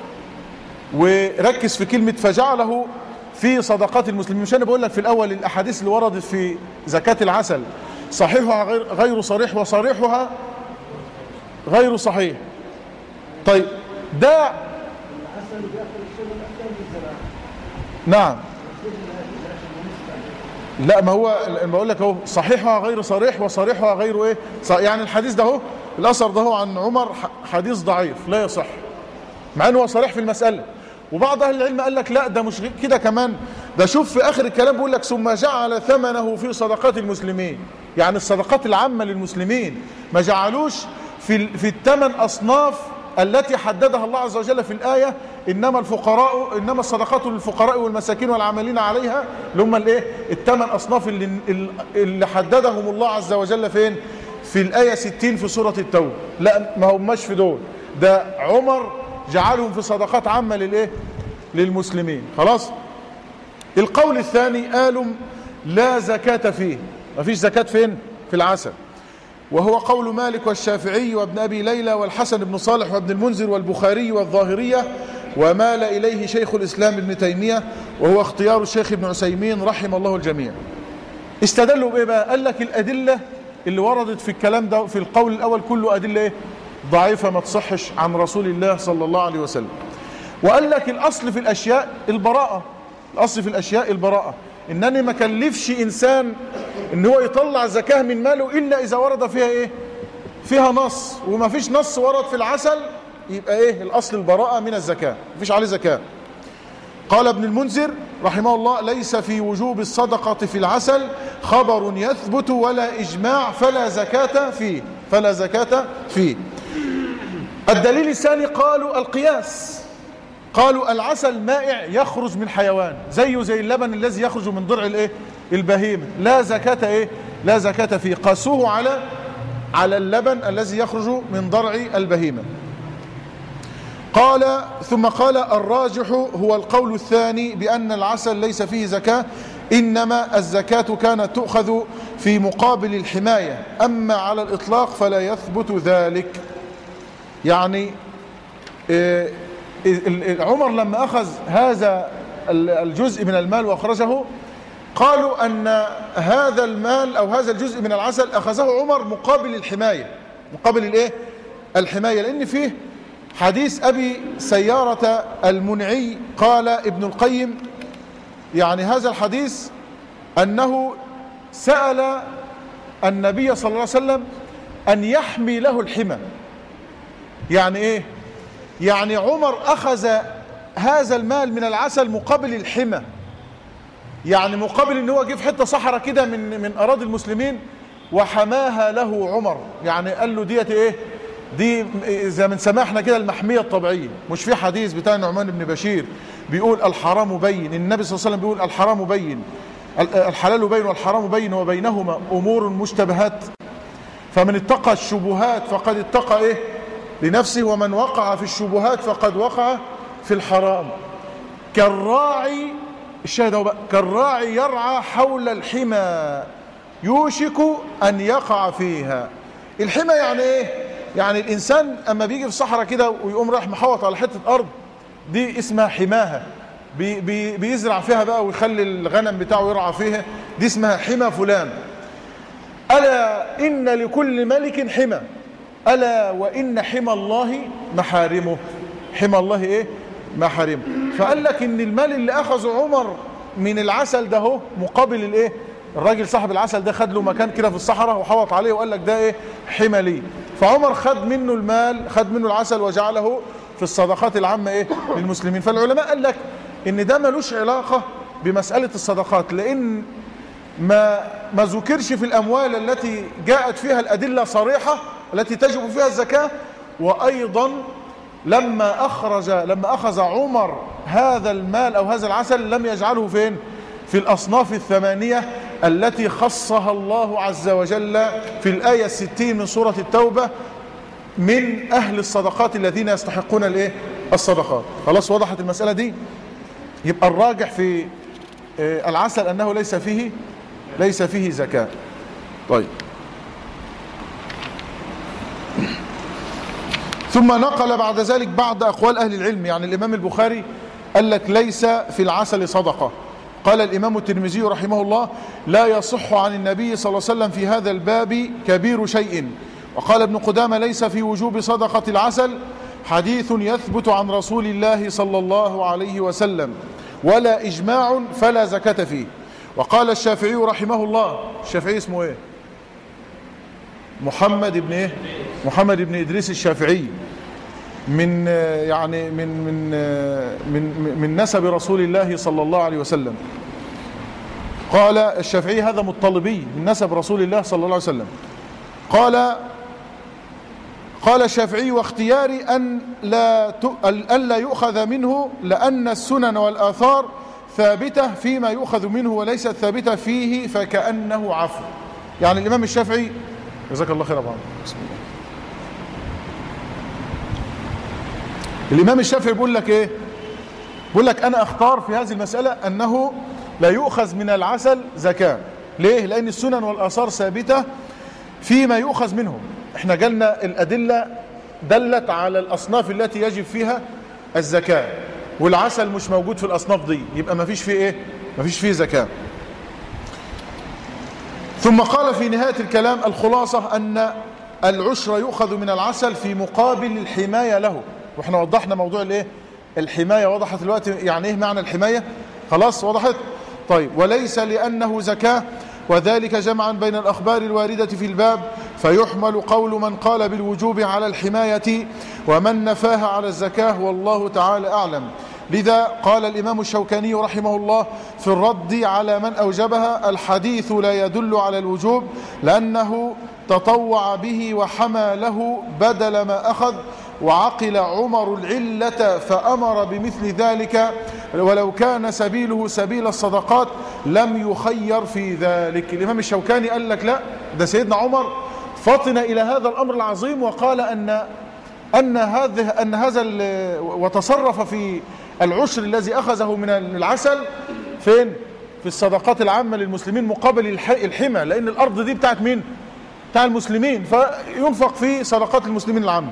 وركز في كلمة فجعله في صدقات المسلمين مش انا بقول لك في الاول الاحاديث اللي وردت في زكاة العسل صحيحها غير, غير صريح وصريحها غير صحيح طيب ده نعم لا ما هو بقول لك اهو صحيحها غير صريح وصريحها غير ايه يعني الحديث ده اهو الاثر ده هو عن عمر حديث ضعيف لا يصح مع انه هو صريح في المساله وبعض اهل العلم قال لك لا ده مش كده كمان ده شوف في اخر الكلام بيقول لك ثم جعل ثمنه في صدقات المسلمين يعني الصدقات العامه للمسلمين ما جعلوش في في الثمن اصناف التي حددها الله عز وجل في الايه انما الفقراء انما الصدقات للفقراء والمساكين والعاملين عليها اللي هم الايه الثمان اصناف اللي اللي حددهم الله عز وجل فين في الايه 60 في سوره التوبه لا ما هماش في دول ده عمر جعلهم في صدقات عامه للايه للمسلمين خلاص القول الثاني قالوا لا زكاة فيه ما فيش زكاة فين في العسل وهو قول مالك والشافعي وابن أبي ليلى والحسن بن صالح وابن المنذر والبخاري والظاهرية ومال إليه شيخ الإسلام ابن تيمية وهو اختيار الشيخ ابن عثيمين رحم الله الجميع استدلوا بإيه بقى قال لك الأدلة اللي وردت في الكلام ده في القول الأول كله أدلة إيه ضعيفة ما تصحش عن رسول الله صلى الله عليه وسلم وقال لك الأصل في الأشياء البراءة الأصل في الأشياء البراءة إنني ما كلفش إنسان إن هو يطلع زكاة من ماله إلا إذا ورد فيها إيه فيها نص وما فيش نص ورد في العسل يبقى إيه الأصل البراءة من الزكاة ما فيش عليه زكاة قال ابن المنذر رحمه الله ليس في وجوب الصدقة في العسل خبر يثبت ولا إجماع فلا زكاة فيه فلا زكاة فيه الدليل الثاني قالوا القياس قالوا العسل مائع يخرج من حيوان زيه زي اللبن الذي يخرج من ضرع الايه البهيمه لا زكاه ايه لا زكاه فيه قاسوه على على اللبن الذي يخرج من ضرع البهيمه قال ثم قال الراجح هو القول الثاني بأن العسل ليس فيه زكاة إنما الزكاة كانت تؤخذ في مقابل الحماية أما على الإطلاق فلا يثبت ذلك يعني إيه عمر لما أخذ هذا الجزء من المال وأخرجه قالوا أن هذا المال أو هذا الجزء من العسل أخذه عمر مقابل الحماية مقابل الإيه؟ الحماية لأن فيه حديث أبي سيارة المنعي قال ابن القيم يعني هذا الحديث أنه سأل النبي صلى الله عليه وسلم أن يحمي له الحمى يعني إيه يعني عمر أخذ هذا المال من العسل مقابل الحمى يعني مقابل ان هو جه في حته صحراء كده من من اراضي المسلمين وحماها له عمر يعني قال له ديت ايه دي زي من سماحنا كده المحميه الطبيعيه مش في حديث بتاع نعمان بن بشير بيقول الحرام بين النبي صلى الله عليه وسلم بيقول الحرام بين الحلال بين والحرام بين وبينهما امور مشتبهات فمن اتقى الشبهات فقد اتقى ايه لنفسه ومن وقع في الشبهات فقد وقع في الحرام كالراعي الشاهد هو بقى كالراعي يرعى حول الحمى يوشك أن يقع فيها الحمى يعني ايه يعني الإنسان أما بيجي في الصحراء كده ويقوم رايح محوط على حتة أرض دي اسمها حماها بي بي بيزرع فيها بقى ويخلي الغنم بتاعه يرعى فيها دي اسمها حمى فلان ألا إن لكل ملك حمى ألا وإن حمى الله محارمه حمى الله إيه محارمه فقال لك إن المال اللي أخذه عمر من العسل ده هو مقابل الإيه الراجل صاحب العسل ده خد له مكان كده في الصحراء وحوط عليه وقال لك ده إيه حمى ليه فعمر خد منه المال خد منه العسل وجعله في الصدقات العامة إيه للمسلمين فالعلماء قال لك إن ده ملوش علاقة بمسألة الصدقات لأن ما ما ذكرش في الأموال التي جاءت فيها الأدلة صريحة التي تجب فيها الزكاة وأيضا لما أخرج لما أخذ عمر هذا المال أو هذا العسل لم يجعله فين في الأصناف الثمانية التي خصها الله عز وجل في الآية الستين من سورة التوبة من أهل الصدقات الذين يستحقون الإيه الصدقات خلاص وضحت المسألة دي يبقى الراجح في العسل أنه ليس فيه ليس فيه زكاة طيب ثم نقل بعد ذلك بعض أقوال أهل العلم يعني الإمام البخاري قال لك ليس في العسل صدقة قال الإمام الترمذي رحمه الله لا يصح عن النبي صلى الله عليه وسلم في هذا الباب كبير شيء وقال ابن قدامة ليس في وجوب صدقة العسل حديث يثبت عن رسول الله صلى الله عليه وسلم ولا إجماع فلا زكاة فيه وقال الشافعي رحمه الله الشافعي اسمه ايه محمد بن ايه محمد بن ادريس الشافعي من يعني من من من من نسب رسول الله صلى الله عليه وسلم قال الشافعي هذا مطلبي من نسب رسول الله صلى الله عليه وسلم قال قال الشافعي واختياري أن لا, ت- أن لا يؤخذ منه لأن السنن والآثار ثابتة فيما يؤخذ منه وليست ثابتة فيه فكأنه عفو يعني الإمام الشافعي جزاك الله خير يا أبو عمرو. بسم الله الإمام الشافعي بيقول لك إيه بيقول لك أنا أختار في هذه المسألة أنه لا يؤخذ من العسل زكاة ليه؟ لأن السنن والآثار ثابتة فيما يؤخذ منهم احنا قلنا الأدلة دلت على الأصناف التي يجب فيها الزكاة والعسل مش موجود في الأصناف دي يبقى ما فيش فيه إيه؟ ما فيش فيه زكاة ثم قال في نهاية الكلام الخلاصة أن العشر يؤخذ من العسل في مقابل الحماية له واحنا وضحنا موضوع الايه الحماية وضحت الوقت يعني ايه معنى الحماية خلاص وضحت طيب وليس لأنه زكاة وذلك جمعا بين الأخبار الواردة في الباب فيحمل قول من قال بالوجوب على الحماية ومن نفاها على الزكاة والله تعالى أعلم لذا قال الإمام الشوكاني رحمه الله في الرد على من أوجبها الحديث لا يدل على الوجوب لأنه تطوع به وحمى له بدل ما أخذ وعقل عمر العلة فأمر بمثل ذلك ولو كان سبيله سبيل الصدقات لم يخير في ذلك الإمام الشوكاني قال لك لا ده سيدنا عمر فطن إلى هذا الأمر العظيم وقال أن أن هذه أن هذا ال- وتصرف في العشر الذي أخذه من العسل فين؟ في الصدقات العامة للمسلمين مقابل الح- الحمى لأن الأرض دي بتاعت مين؟ بتاع المسلمين فينفق في صدقات المسلمين العامة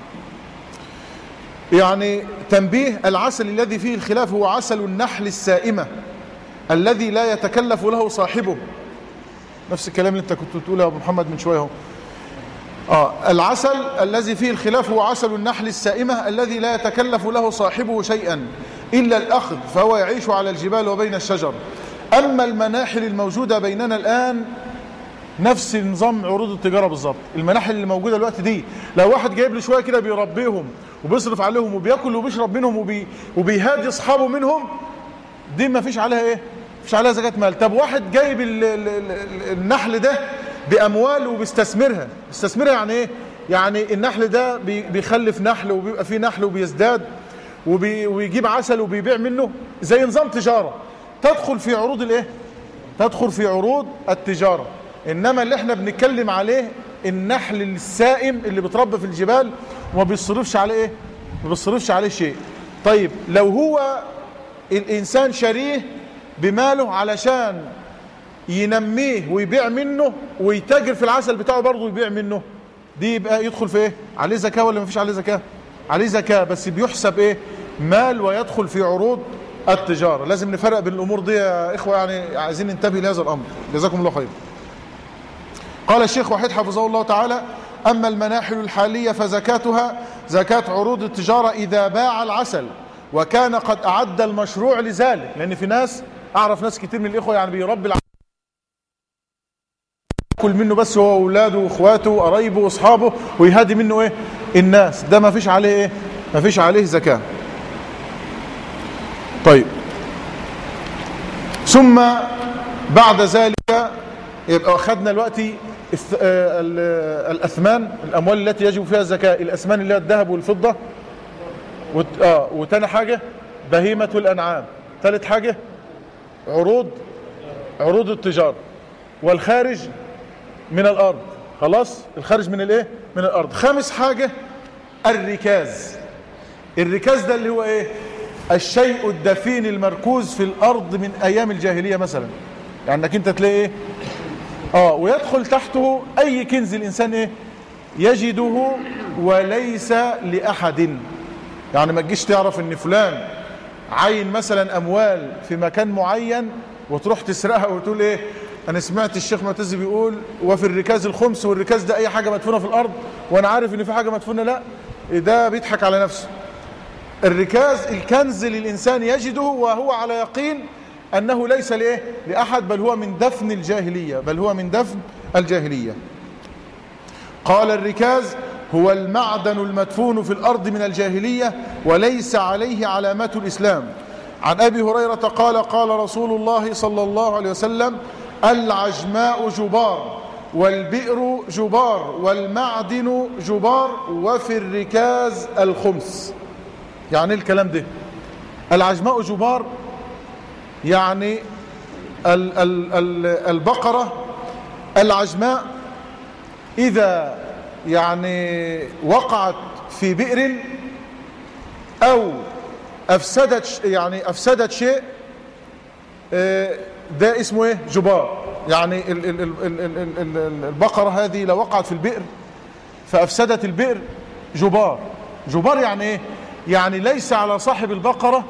يعني تنبيه العسل الذي فيه الخلاف هو عسل النحل السائمة الذي لا يتكلف له صاحبه نفس الكلام اللي انت كنت بتقوله يا ابو محمد من شويه اهو آه العسل الذي فيه الخلاف هو عسل النحل السائمة الذي لا يتكلف له صاحبه شيئا إلا الأخذ فهو يعيش على الجبال وبين الشجر أما المناحل الموجودة بيننا الآن نفس نظام عروض التجارة بالظبط المناحل اللي موجودة الوقت دي لو واحد جايب لي شوية كده بيربيهم وبيصرف عليهم وبياكل وبيشرب منهم وبي وبيهادي أصحابه منهم دي ما فيش عليها ايه فيش عليها زكاة مال طب واحد جايب ال ال ال النحل ده بأموال وبيستثمرها بيستثمرها يعني ايه يعني النحل ده بي- بيخلف نحل وبيبقى فيه نحل وبيزداد وبي ويجيب عسل وبيبيع منه زي نظام تجارة تدخل في عروض الايه تدخل في عروض التجارة انما اللي احنا بنتكلم عليه النحل السائم اللي بيتربى في الجبال وما بيصرفش عليه ايه ما بيصرفش عليه شيء طيب لو هو الانسان شاريه بماله علشان ينميه ويبيع منه ويتاجر في العسل بتاعه برضه ويبيع منه دي يبقى يدخل في ايه عليه زكاه ولا مفيش عليه زكاه عليه زكاه بس بيحسب ايه مال ويدخل في عروض التجاره لازم نفرق بين الامور دي يا اخوه يعني عايزين ننتبه لهذا الامر جزاكم الله خير قال الشيخ وحيد حفظه الله تعالى أما المناحل الحالية فزكاتها زكاة عروض التجارة إذا باع العسل وكان قد أعد المشروع لذلك لأن في ناس أعرف ناس كتير من الإخوة يعني بيربي العسل كل منه بس هو أولاده وإخواته وقرايبه وأصحابه ويهدي منه إيه الناس ده ما فيش عليه إيه ما فيش عليه زكاة طيب ثم بعد ذلك يبقى أخذنا دلوقتي الث- آه، ال- الأثمان الأموال التي يجب فيها الزكاة الأثمان اللي هي الذهب والفضة وت... آه وتاني حاجة بهيمة الأنعام ثالث حاجة عروض عروض التجارة والخارج من الأرض خلاص الخارج من الإيه من الأرض خامس حاجة الركاز الركاز ده اللي هو إيه الشيء الدفين المركوز في الأرض من أيام الجاهلية مثلا يعني انك انت تلاقي ايه اه ويدخل تحته اي كنز الانسان ايه يجده وليس لاحد يعني ما تجيش تعرف ان فلان عين مثلا اموال في مكان معين وتروح تسرقها وتقول ايه انا سمعت الشيخ معتز بيقول وفي الركاز الخمس والركاز ده اي حاجه مدفونه في الارض وانا عارف ان في حاجه مدفونه لا ده بيضحك على نفسه الركاز الكنز للإنسان يجده وهو على يقين أنه ليس لإيه؟ لأحد بل هو من دفن الجاهلية بل هو من دفن الجاهلية قال الركاز هو المعدن المدفون في الأرض من الجاهلية وليس عليه علامات الإسلام عن أبي هريرة قال قال رسول الله صلى الله عليه وسلم العجماء جبار والبئر جبار والمعدن جبار وفي الركاز الخمس يعني إيه الكلام ده العجماء جبار يعني ال ال ال البقرة العجماء إذا يعني وقعت في بئر أو أفسدت يعني أفسدت شيء آه، ده اسمه إيه جبار يعني ال ال ال ال ال ال ال البقرة هذه لو وقعت في البئر فأفسدت البئر جبار جبار يعني إيه يعني ليس على صاحب البقرة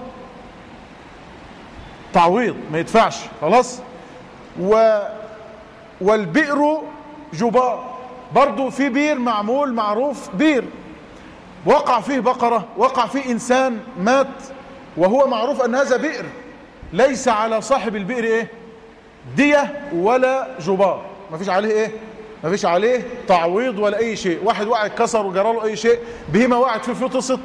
تعويض ما يدفعش خلاص و والبئر جبار برضو في بير معمول معروف بير وقع فيه بقرة وقع فيه إنسان مات وهو معروف أن هذا بئر ليس على صاحب البئر إيه دية ولا جبار ما فيش عليه إيه ما فيش عليه تعويض ولا أي شيء واحد وقع اتكسر وجرى له أي شيء بهيمة وقعت فيه فطست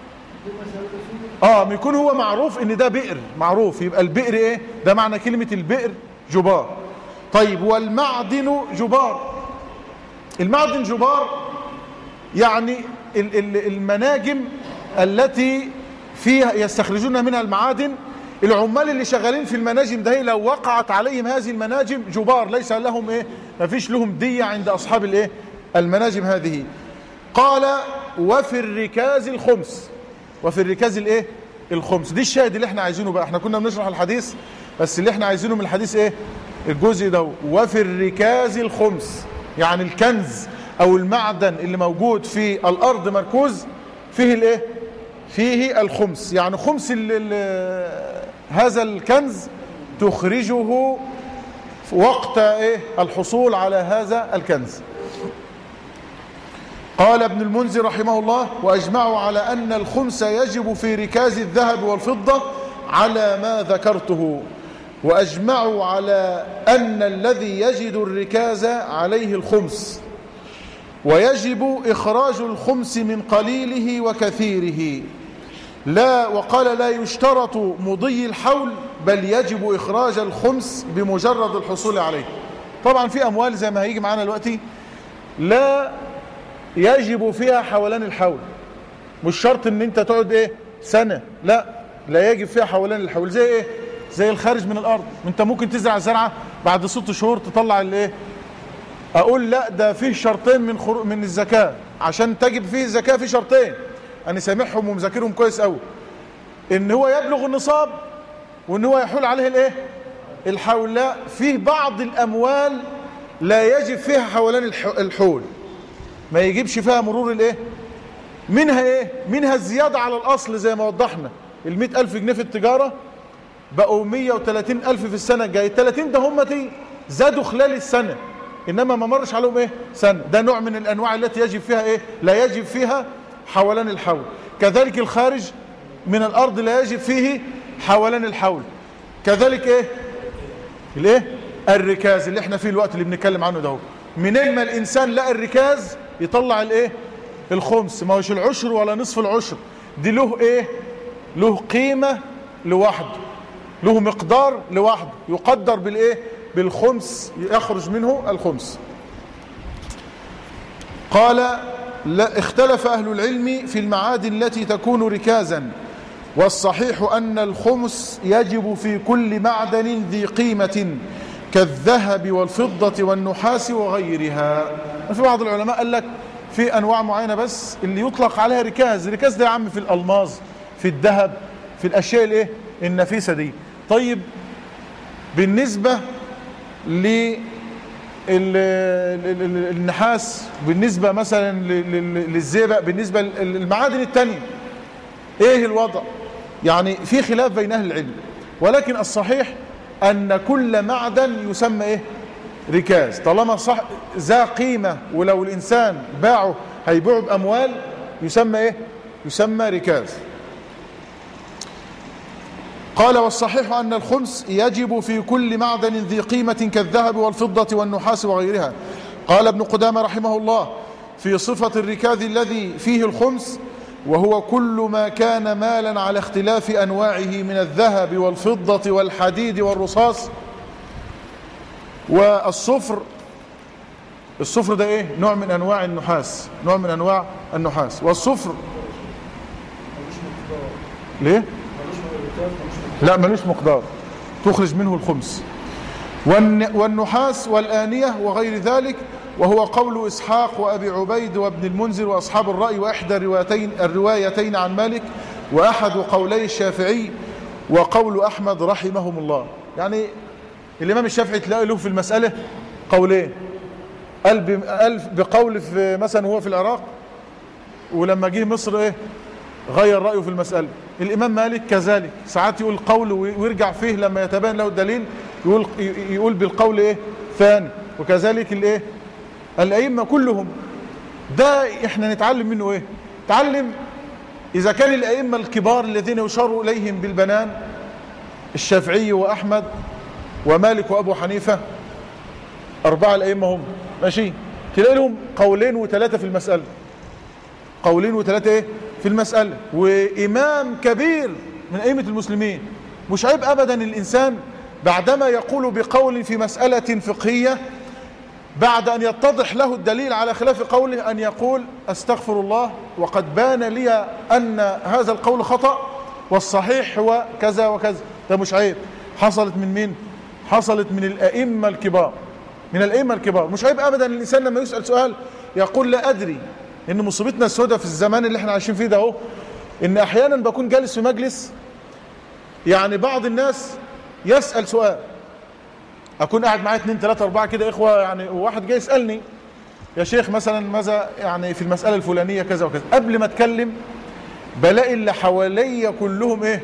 اه بيكون هو معروف ان ده بئر معروف يبقى البئر ايه ده معنى كلمة البئر جبار طيب والمعدن جبار المعدن جبار يعني ال- ال- المناجم التي فيها يستخرجون منها المعادن العمال اللي شغالين في المناجم ده لو وقعت عليهم هذه المناجم جبار ليس لهم ايه ما فيش لهم دية عند اصحاب الايه المناجم هذه قال وفي الركاز الخمس وفي الركاز الايه الخمس دي الشاهد اللي احنا عايزينه بقى احنا كنا بنشرح الحديث بس اللي احنا عايزينه من الحديث ايه الجزء ده وفي الركاز الخمس يعني الكنز او المعدن اللي موجود في الارض مركوز فيه الايه فيه الخمس يعني خمس ال ال هذا الكنز تخرجه وقت ايه الحصول على هذا الكنز قال ابن المنذر رحمه الله وأجمعوا على أن الخمس يجب في ركاز الذهب والفضة على ما ذكرته وأجمعوا على أن الذي يجد الركاز عليه الخمس ويجب إخراج الخمس من قليله وكثيره لا وقال لا يشترط مضي الحول بل يجب إخراج الخمس بمجرد الحصول عليه طبعا في أموال زي ما هيجي معانا دلوقتي لا يجب فيها حولان الحول مش شرط ان انت تقعد ايه سنة لا لا يجب فيها حولان الحول زي ايه زي الخارج من الارض انت ممكن تزرع زرعة بعد ست شهور تطلع الايه اقول لا ده فيه شرطين من خرو... من الزكاة عشان تجب فيه الزكاة في شرطين انا سامعهم ومذاكرهم كويس قوي ان هو يبلغ النصاب وان هو يحول عليه الايه الحول لا فيه بعض الاموال لا يجب فيها حولان الح... الحول ما يجيبش فيها مرور الايه منها ايه منها الزيادة على الاصل زي ما وضحنا المئة الف جنيه في التجارة بقوا مية وتلاتين الف في السنة الجاية التلاتين ده هم تي زادوا خلال السنة انما ما مرش عليهم ايه سنة ده نوع من الانواع التي يجب فيها ايه لا يجب فيها حولان الحول كذلك الخارج من الارض لا يجب فيه حولان الحول كذلك ايه الايه الركاز اللي احنا فيه الوقت اللي بنتكلم عنه ده منين ما الانسان لقى الركاز يطلع الايه الخمس ما هوش العشر ولا نصف العشر دي له ايه له قيمة لوحده له مقدار لوحده يقدر بالايه بالخمس يخرج منه الخمس قال لا اختلف أهل العلم في المعادن التي تكون ركازا والصحيح أن الخمس يجب في كل معدن ذي قيمة كالذهب والفضة والنحاس وغيرها في بعض العلماء قال لك في أنواع معينة بس اللي يطلق عليها ركاز ركاز ده يا عم في الألماظ في الذهب في الأشياء الايه النفيسة دي طيب بالنسبة ل النحاس بالنسبة مثلا للزئبق بالنسبة للمعادن التانية ايه الوضع يعني في خلاف بين اهل العلم ولكن الصحيح ان كل معدن يسمى ايه ركاز طالما صح ذا قيمة ولو الانسان باعه هيبيعه باموال يسمى ايه يسمى ركاز قال والصحيح أن الخمس يجب في كل معدن ذي قيمة كالذهب والفضة والنحاس وغيرها قال ابن قدامة رحمه الله في صفة الركاز الذي فيه الخمس وهو كل ما كان مالا على اختلاف أنواعه من الذهب والفضة والحديد والرصاص والصفر الصفر ده ايه نوع من انواع النحاس نوع من انواع النحاس والصفر ليه لا ملوش مقدار تخرج منه الخمس والن- والنحاس والآنية وغير ذلك وهو قول إسحاق وأبي عبيد وابن المنذر وأصحاب الرأي وإحدى الروايتين, الروايتين عن مالك وأحد قولي الشافعي وقول أحمد رحمهم الله يعني الإمام الشافعي تلاقي له في المسألة قولين قال ب- قال بقول في مثلا هو في العراق ولما جه مصر ايه غير رأيه في المسألة الإمام مالك كذلك ساعات يقول قول وي- ويرجع فيه لما يتبين له الدليل يقول, ي- يقول بالقول ايه ثاني وكذلك الايه الأئمة كلهم ده احنا نتعلم منه ايه تعلم إذا كان الأئمة الكبار الذين يشار إليهم بالبنان الشافعي وأحمد ومالك وأبو حنيفة أربعة الأئمة هم ماشي تلاقي لهم قولين وثلاثة في المسألة قولين وثلاثة ايه في المسألة وإمام كبير من أئمة المسلمين مش عيب أبدا الإنسان بعدما يقول بقول في مسألة فقهية بعد أن يتضح له الدليل على خلاف قوله أن يقول أستغفر الله وقد بان لي أن هذا القول خطأ والصحيح هو كذا وكذا ده مش عيب حصلت من مين حصلت من الأئمة الكبار من الأئمة الكبار مش عيب أبدا الإنسان لما يسأل سؤال يقول لا أدري إن مصيبتنا السوداء في الزمان اللي احنا عايشين فيه ده اهو إن أحيانا بكون جالس في مجلس يعني بعض الناس يسأل سؤال اكون قاعد معايا اثنين ثلاثة اربعة كده اخوة يعني وواحد جاي يسألني يا شيخ مثلا ماذا يعني في المسألة الفلانية كذا وكذا قبل ما اتكلم بلاقي اللي حواليا كلهم ايه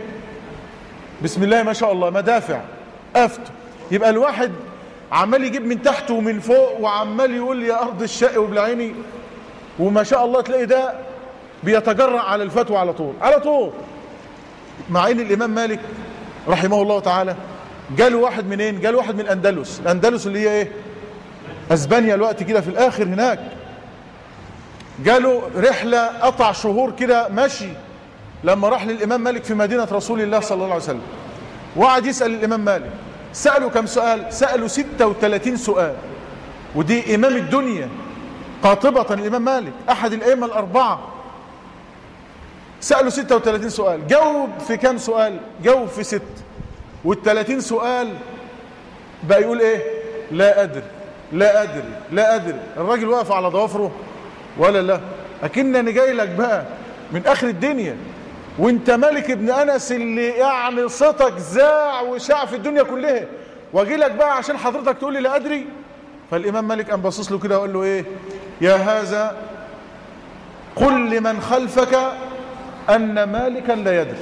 بسم الله ما شاء الله مدافع افتوا يبقى الواحد عمال يجيب من تحت ومن فوق وعمال يقول يا ارض الشق وبالعيني وما شاء الله تلاقي ده بيتجرأ على الفتوى على طول على طول مع ان الامام مالك رحمه الله تعالى جاله واحد منين جاله واحد من الاندلس الاندلس اللي هي ايه اسبانيا الوقت كده في الاخر هناك جاله رحلة قطع شهور كده ماشي لما راح للامام مالك في مدينة رسول الله صلى الله عليه وسلم وقعد يسأل الامام مالك سأله كم سؤال سأله 36 سؤال ودي امام الدنيا قاطبة الامام مالك احد الائمة الاربعة سأله 36 سؤال جاوب في كم سؤال جاوب في ست والثلاثين سؤال بقى يقول ايه لا ادري لا ادري لا ادري الراجل واقف على ضوافره ولا لا اكنني جاي لك بقى من اخر الدنيا وانت ملك ابن انس اللي يعني صوتك ذاع وشاع في الدنيا كلها واجي لك بقى عشان حضرتك تقول لي لا ادري فالامام مالك قام باصص له كده وقال له ايه يا هذا قل لمن خلفك ان مالكا لا يدري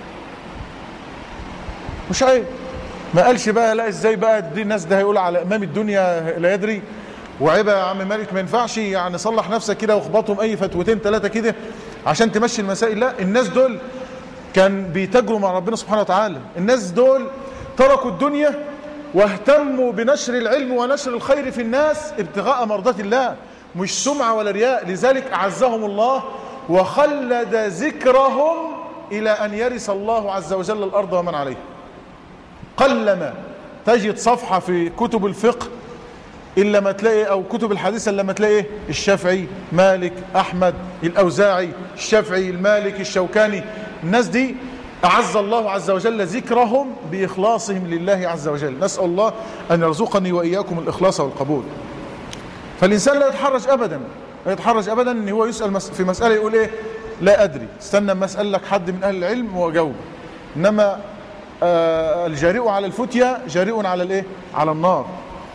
مش عيب ما قالش بقى لا ازاي بقى دي الناس ده هيقول على امام الدنيا لا يدري وعيب يا عم مالك ما ينفعش يعني صلح نفسك كده واخبطهم اي فتوتين ثلاثه كده عشان تمشي المسائل لا الناس دول كان بيتاجروا مع ربنا سبحانه وتعالى الناس دول تركوا الدنيا واهتموا بنشر العلم ونشر الخير في الناس ابتغاء مرضات الله مش سمعة ولا رياء لذلك أعزهم الله وخلد ذكرهم إلى أن يرث الله عز وجل الأرض ومن عليها قلما تجد صفحة في كتب الفقه إلا ما تلاقي أو كتب الحديث إلا ما تلاقي الشافعي مالك أحمد الأوزاعي الشافعي المالك الشوكاني الناس دي أعز الله عز وجل ذكرهم بإخلاصهم لله عز وجل نسأل الله أن يرزقني وإياكم الإخلاص والقبول فالإنسان لا يتحرج أبدا لا يتحرج أبدا أن هو يسأل في مسألة يقول إيه لا أدري استنى ما أسأل لك حد من أهل العلم وأجاوب إنما آه الجارئ على الفتية جارئ على الإيه على النار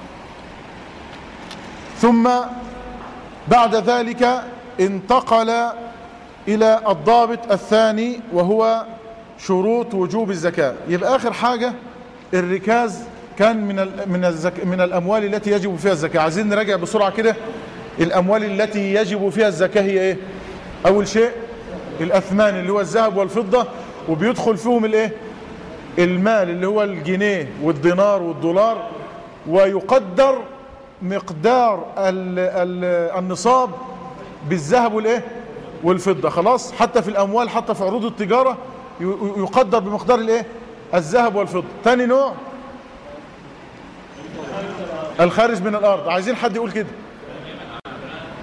ثم بعد ذلك انتقل إلى الضابط الثاني وهو شروط وجوب الزكاة يبقى آخر حاجة الركاز كان من من الزك من الأموال التي يجب فيها الزكاة عايزين نراجع بسرعة كده الأموال التي يجب فيها الزكاة هي إيه أول شيء الأثمان اللي هو الذهب والفضة وبيدخل فيهم الإيه المال اللي هو الجنيه والدينار والدولار ويقدر مقدار ال ال النصاب بالذهب والايه والفضة خلاص حتى في الأموال حتى في عروض التجارة يقدر بمقدار الايه الذهب والفضة تاني نوع الخارج من الأرض عايزين حد يقول كده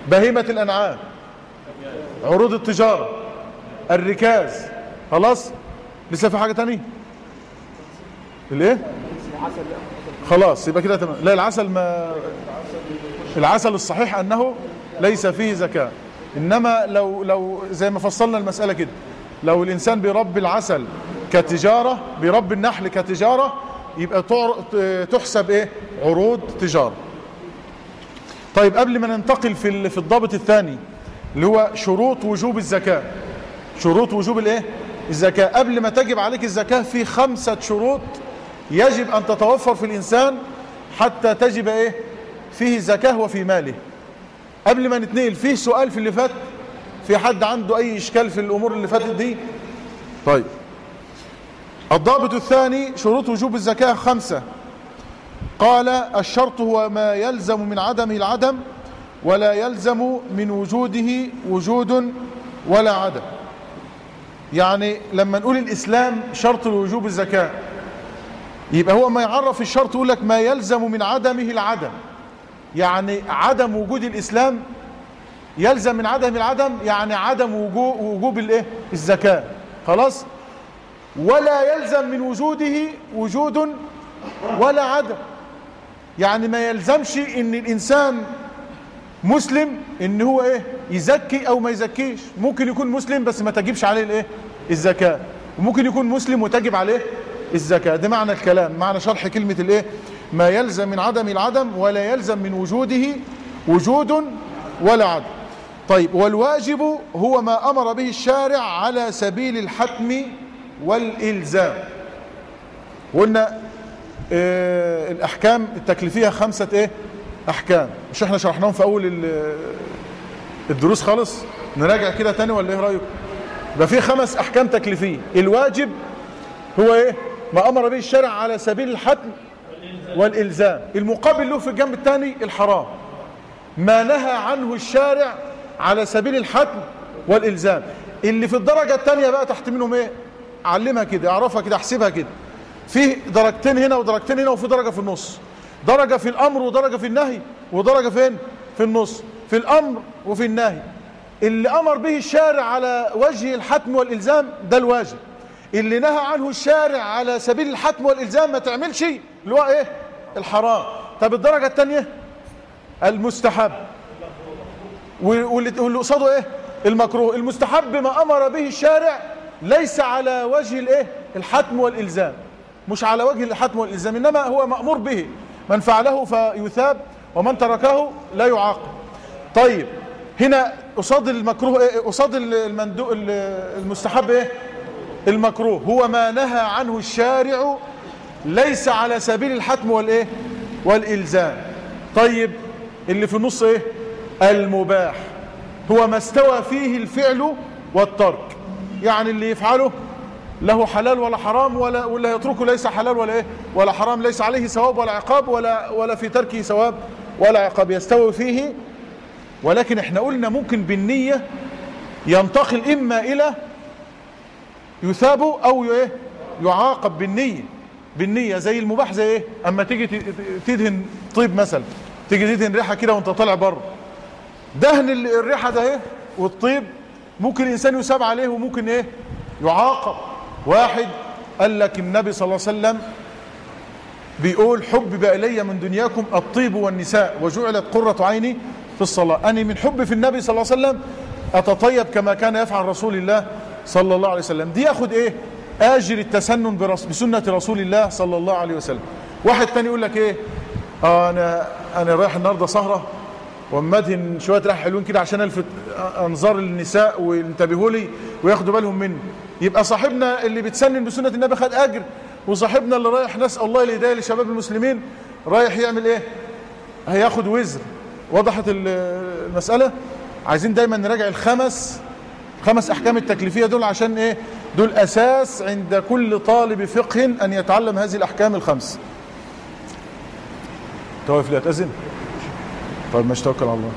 بهيمة الأنعام عروض التجارة الركاز خلاص لسه في حاجة تانية الايه خلاص يبقى كده تمام لا العسل ما العسل الصحيح انه ليس فيه زكاة انما لو لو زي ما فصلنا المسألة كده لو الانسان بيربي العسل كتجارة بيربي النحل كتجارة يبقى تعر- تحسب ايه عروض تجارة طيب قبل ما ننتقل في ال- في الضابط الثاني اللي هو شروط وجوب الزكاة شروط وجوب الايه الزكاة قبل ما تجب عليك الزكاة في خمسة شروط يجب ان تتوفر في الانسان حتى تجب ايه فيه الزكاة وفي ماله قبل ما نتنقل فيه سؤال في اللي فات في حد عنده اي اشكال في الامور اللي فاتت دي طيب الضابط الثاني شروط وجوب الزكاة خمسة قال الشرط هو ما يلزم من عدمه العدم ولا يلزم من وجوده وجود ولا عدم يعني لما نقول الإسلام شرط لوجوب الزكاة يبقى هو ما يعرف الشرط يقول لك ما يلزم من عدمه العدم يعني عدم وجود الإسلام يلزم من عدم العدم يعني عدم وجوب, وجوب الايه الزكاة خلاص ولا يلزم من وجوده وجود ولا عدم يعني ما يلزمش ان الانسان مسلم ان هو ايه يزكي او ما يزكيش ممكن يكون مسلم بس ما تجيبش عليه الايه الزكاة وممكن يكون مسلم وتجب عليه الزكاة ده معنى الكلام معنى شرح كلمة الايه ما يلزم من عدم العدم ولا يلزم من وجوده وجود ولا عدم طيب والواجب هو ما امر به الشارع على سبيل الحتم والالزام قلنا آه الاحكام التكليفيه خمسه ايه احكام مش احنا شرحناهم في اول ال- الدروس خالص نراجع كده تاني ولا ايه رايكم يبقى في خمس احكام تكليفيه الواجب هو ايه ما امر به الشرع على سبيل الحتم والالزام المقابل له في الجنب الثاني الحرام ما نهى عنه الشارع على سبيل الحتم والالزام اللي في الدرجه الثانيه بقى تحت منهم ايه علمها كده اعرفها كده احسبها كده في درجتين هنا ودرجتين هنا وفي درجه في النص درجه في الامر ودرجه في النهي ودرجه فين في النص في الامر وفي النهي اللي امر به الشارع على وجه الحتم والالزام ده الواجب اللي نهى عنه الشارع على سبيل الحتم والالزام ما تعملش اللي هو ايه الحرام طب الدرجه الثانيه المستحب واللي واللي قصاده ايه المكروه المستحب ما امر به الشارع ليس على وجه الايه الحتم والالزام مش على وجه الحتم والالزام انما هو مامور به من فعله فيثاب ومن تركه لا يعاقب طيب هنا قصاد المكروه ايه قصاد المندو المستحب ايه المكروه هو ما نهى عنه الشارع ليس على سبيل الحتم والايه والالزام طيب اللي في النص ايه المباح هو ما استوى فيه الفعل والترك يعني اللي يفعله له حلال ولا حرام ولا واللي يتركه ليس حلال ولا ايه ولا حرام ليس عليه ثواب ولا عقاب ولا ولا في تركه ثواب ولا عقاب يستوي فيه ولكن احنا قلنا ممكن بالنية ينتقل اما الى يثاب او ايه يعاقب بالنية بالنية زي المباح زي ايه اما تيجي تدهن طيب مثلا تيجي تدهن ريحة كده وانت طالع بره دهن الريحة ده ايه والطيب ممكن الانسان يثاب عليه وممكن ايه يعاقب واحد قال لك النبي صلى الله عليه وسلم بيقول حبب إلي من دنياكم الطيب والنساء وجعلت قرة عيني في الصلاة أنا من حب في النبي صلى الله عليه وسلم أتطيب كما كان يفعل رسول الله صلى الله عليه وسلم دي ياخد إيه آجر التسنن برس بسنة رسول الله صلى الله عليه وسلم واحد تاني يقول لك إيه آه أنا أنا رايح النهاردة سهرة ومدهن شوية ريحة حلوين كده عشان ألفت أنظار النساء وينتبهوا لي وياخدوا بالهم مني يبقى صاحبنا اللي بتسنن بسنة النبي خد أجر وصاحبنا اللي رايح نسأل الله الهداية لشباب المسلمين رايح يعمل إيه هياخد وزر وضحت المسألة عايزين دايما نراجع الخمس خمس أحكام التكليفية دول عشان إيه دول أساس عند كل طالب فقه أن يتعلم هذه الأحكام الخمس توقف لي أتأذن طيب مش توكل على الله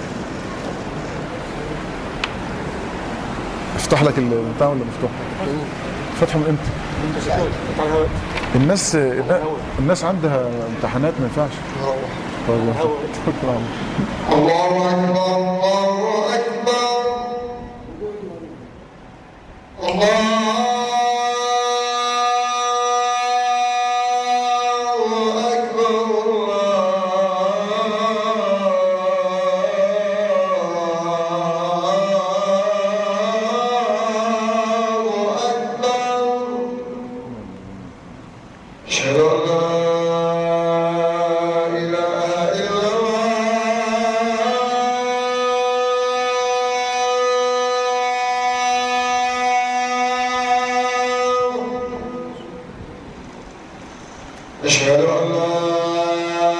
افتح لك البتاع ولا مفتوح فتحه من امتى الناس الناس عندها امتحانات ما ينفعش طيب يا أخي. توكل على الله. الله أكبر الله أكبر الله أكبر الله أكبر أشهد أن لا إله إلا الله أشهد أن لا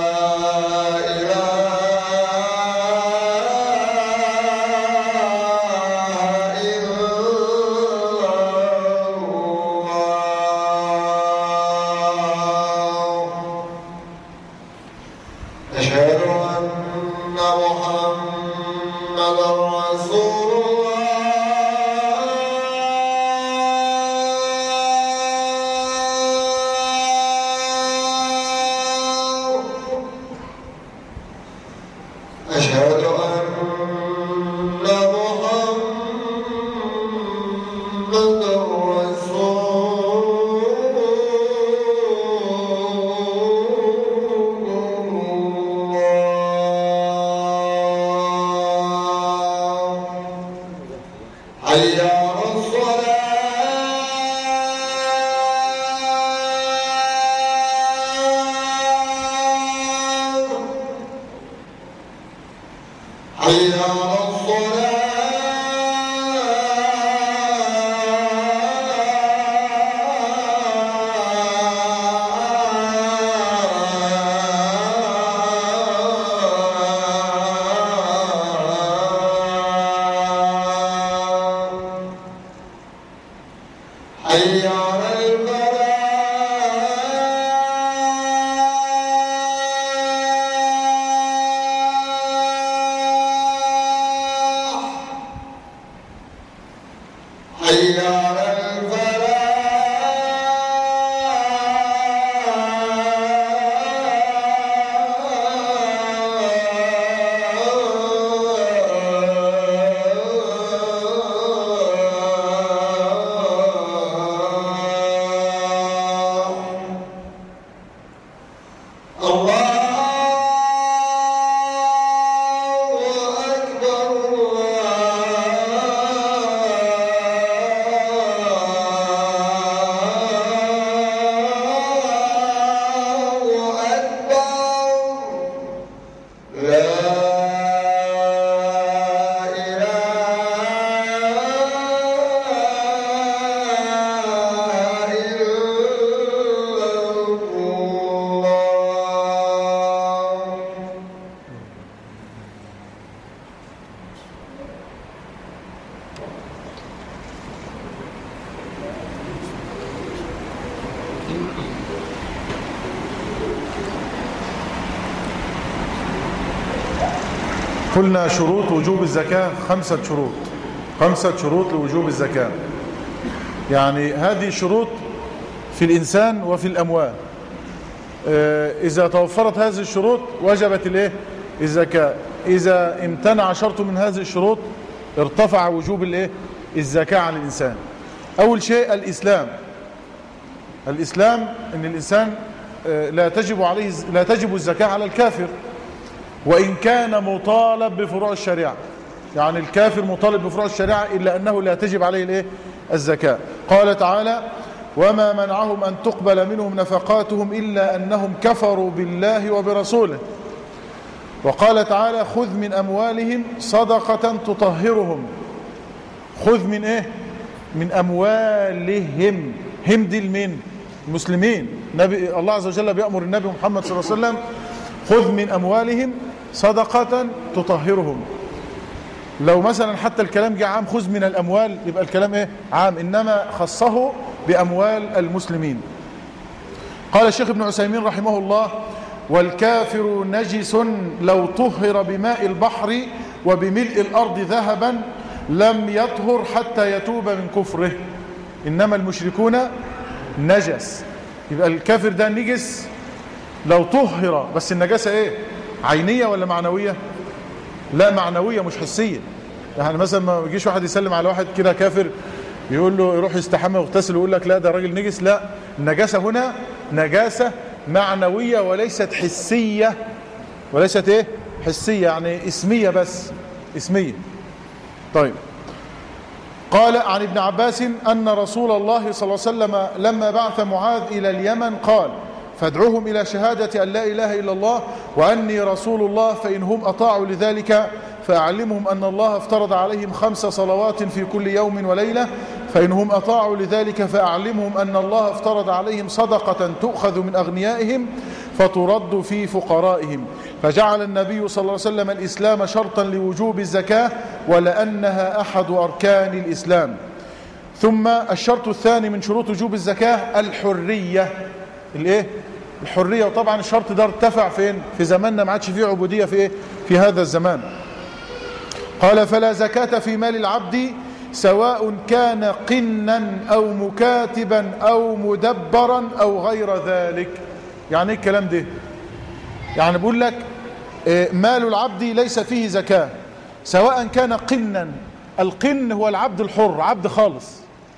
إله إلا الله أشهد أن محمدا رسول الله أشهد أن محمدا رسول الله حي على الصلاة حي على الصلاة حي على الفلاح حي على الفلاح الله أكبر الله أكبر لا إله إلا الله قلنا شروط وجوب الزكاة خمسة شروط خمسة شروط لوجوب الزكاة يعني هذه شروط في الإنسان وفي الأموال آه، إذا توفرت هذه الشروط وجبت الإيه؟ الزكاة إذا امتنع شرط من هذه الشروط ارتفع وجوب الإيه؟ الزكاة عن الإنسان أول شيء الإسلام الإسلام أن الإنسان آه، لا تجب عليه لا تجب الزكاة على الكافر وإن كان مطالب بفروع الشريعة يعني الكافر مطالب بفروع الشريعة إلا أنه لا تجب عليه الإيه؟ الزكاة قال تعالى وما منعهم أن تقبل منهم نفقاتهم إلا أنهم كفروا بالله وبرسوله وقال تعالى خذ من أموالهم صدقة تطهرهم خذ من إيه من أموالهم هم دي المين المسلمين نبي الله عز وجل بيأمر النبي محمد صلى الله عليه وسلم خذ من أموالهم صدقة تطهرهم لو مثلا حتى الكلام جه عام خذ من الأموال يبقى الكلام إيه عام إنما خصه بأموال المسلمين قال الشيخ ابن عثيمين رحمه الله والكافر نجس لو طهر بماء البحر وبملء الأرض ذهبا لم يطهر حتى يتوب من كفره إنما المشركون نجس يبقى الكافر ده نجس لو طهر بس النجاسة ايه عينية ولا معنوية لا معنوية مش حسية يعني مثلا ما يجيش واحد يسلم على واحد كده كافر يقول له يروح يستحمى ويغتسل ويقول لك لا ده راجل نجس لا النجاسة هنا نجاسة معنوية وليست حسية وليست ايه حسية يعني اسمية بس اسمية طيب قال عن ابن عباس أن رسول الله صلى الله عليه وسلم لما بعث معاذ إلى اليمن قال فادعوهم إلى شهادة أن لا إله إلا الله وأني رسول الله فإن هم أطاعوا لذلك فأعلمهم أن الله افترض عليهم خمس صلوات في كل يوم وليلة فإن هم أطاعوا لذلك فأعلمهم أن الله افترض عليهم صدقة تؤخذ من أغنيائهم فترد في فقرائهم فجعل النبي صلى الله عليه وسلم الإسلام شرطا لوجوب الزكاة ولأنها أحد أركان الإسلام ثم الشرط الثاني من شروط وجوب الزكاة الحرية الايه الحرية وطبعا الشرط ده ارتفع فين في زماننا ما عادش فيه عبودية في ايه في هذا الزمان قال فلا زكاة في مال العبد سواء كان قنا أو مكاتبا أو مدبرا أو غير ذلك يعني ايه الكلام ده يعني بيقول لك آه، مال العبد ليس فيه زكاة سواء كان قنا القن هو العبد الحر عبد خالص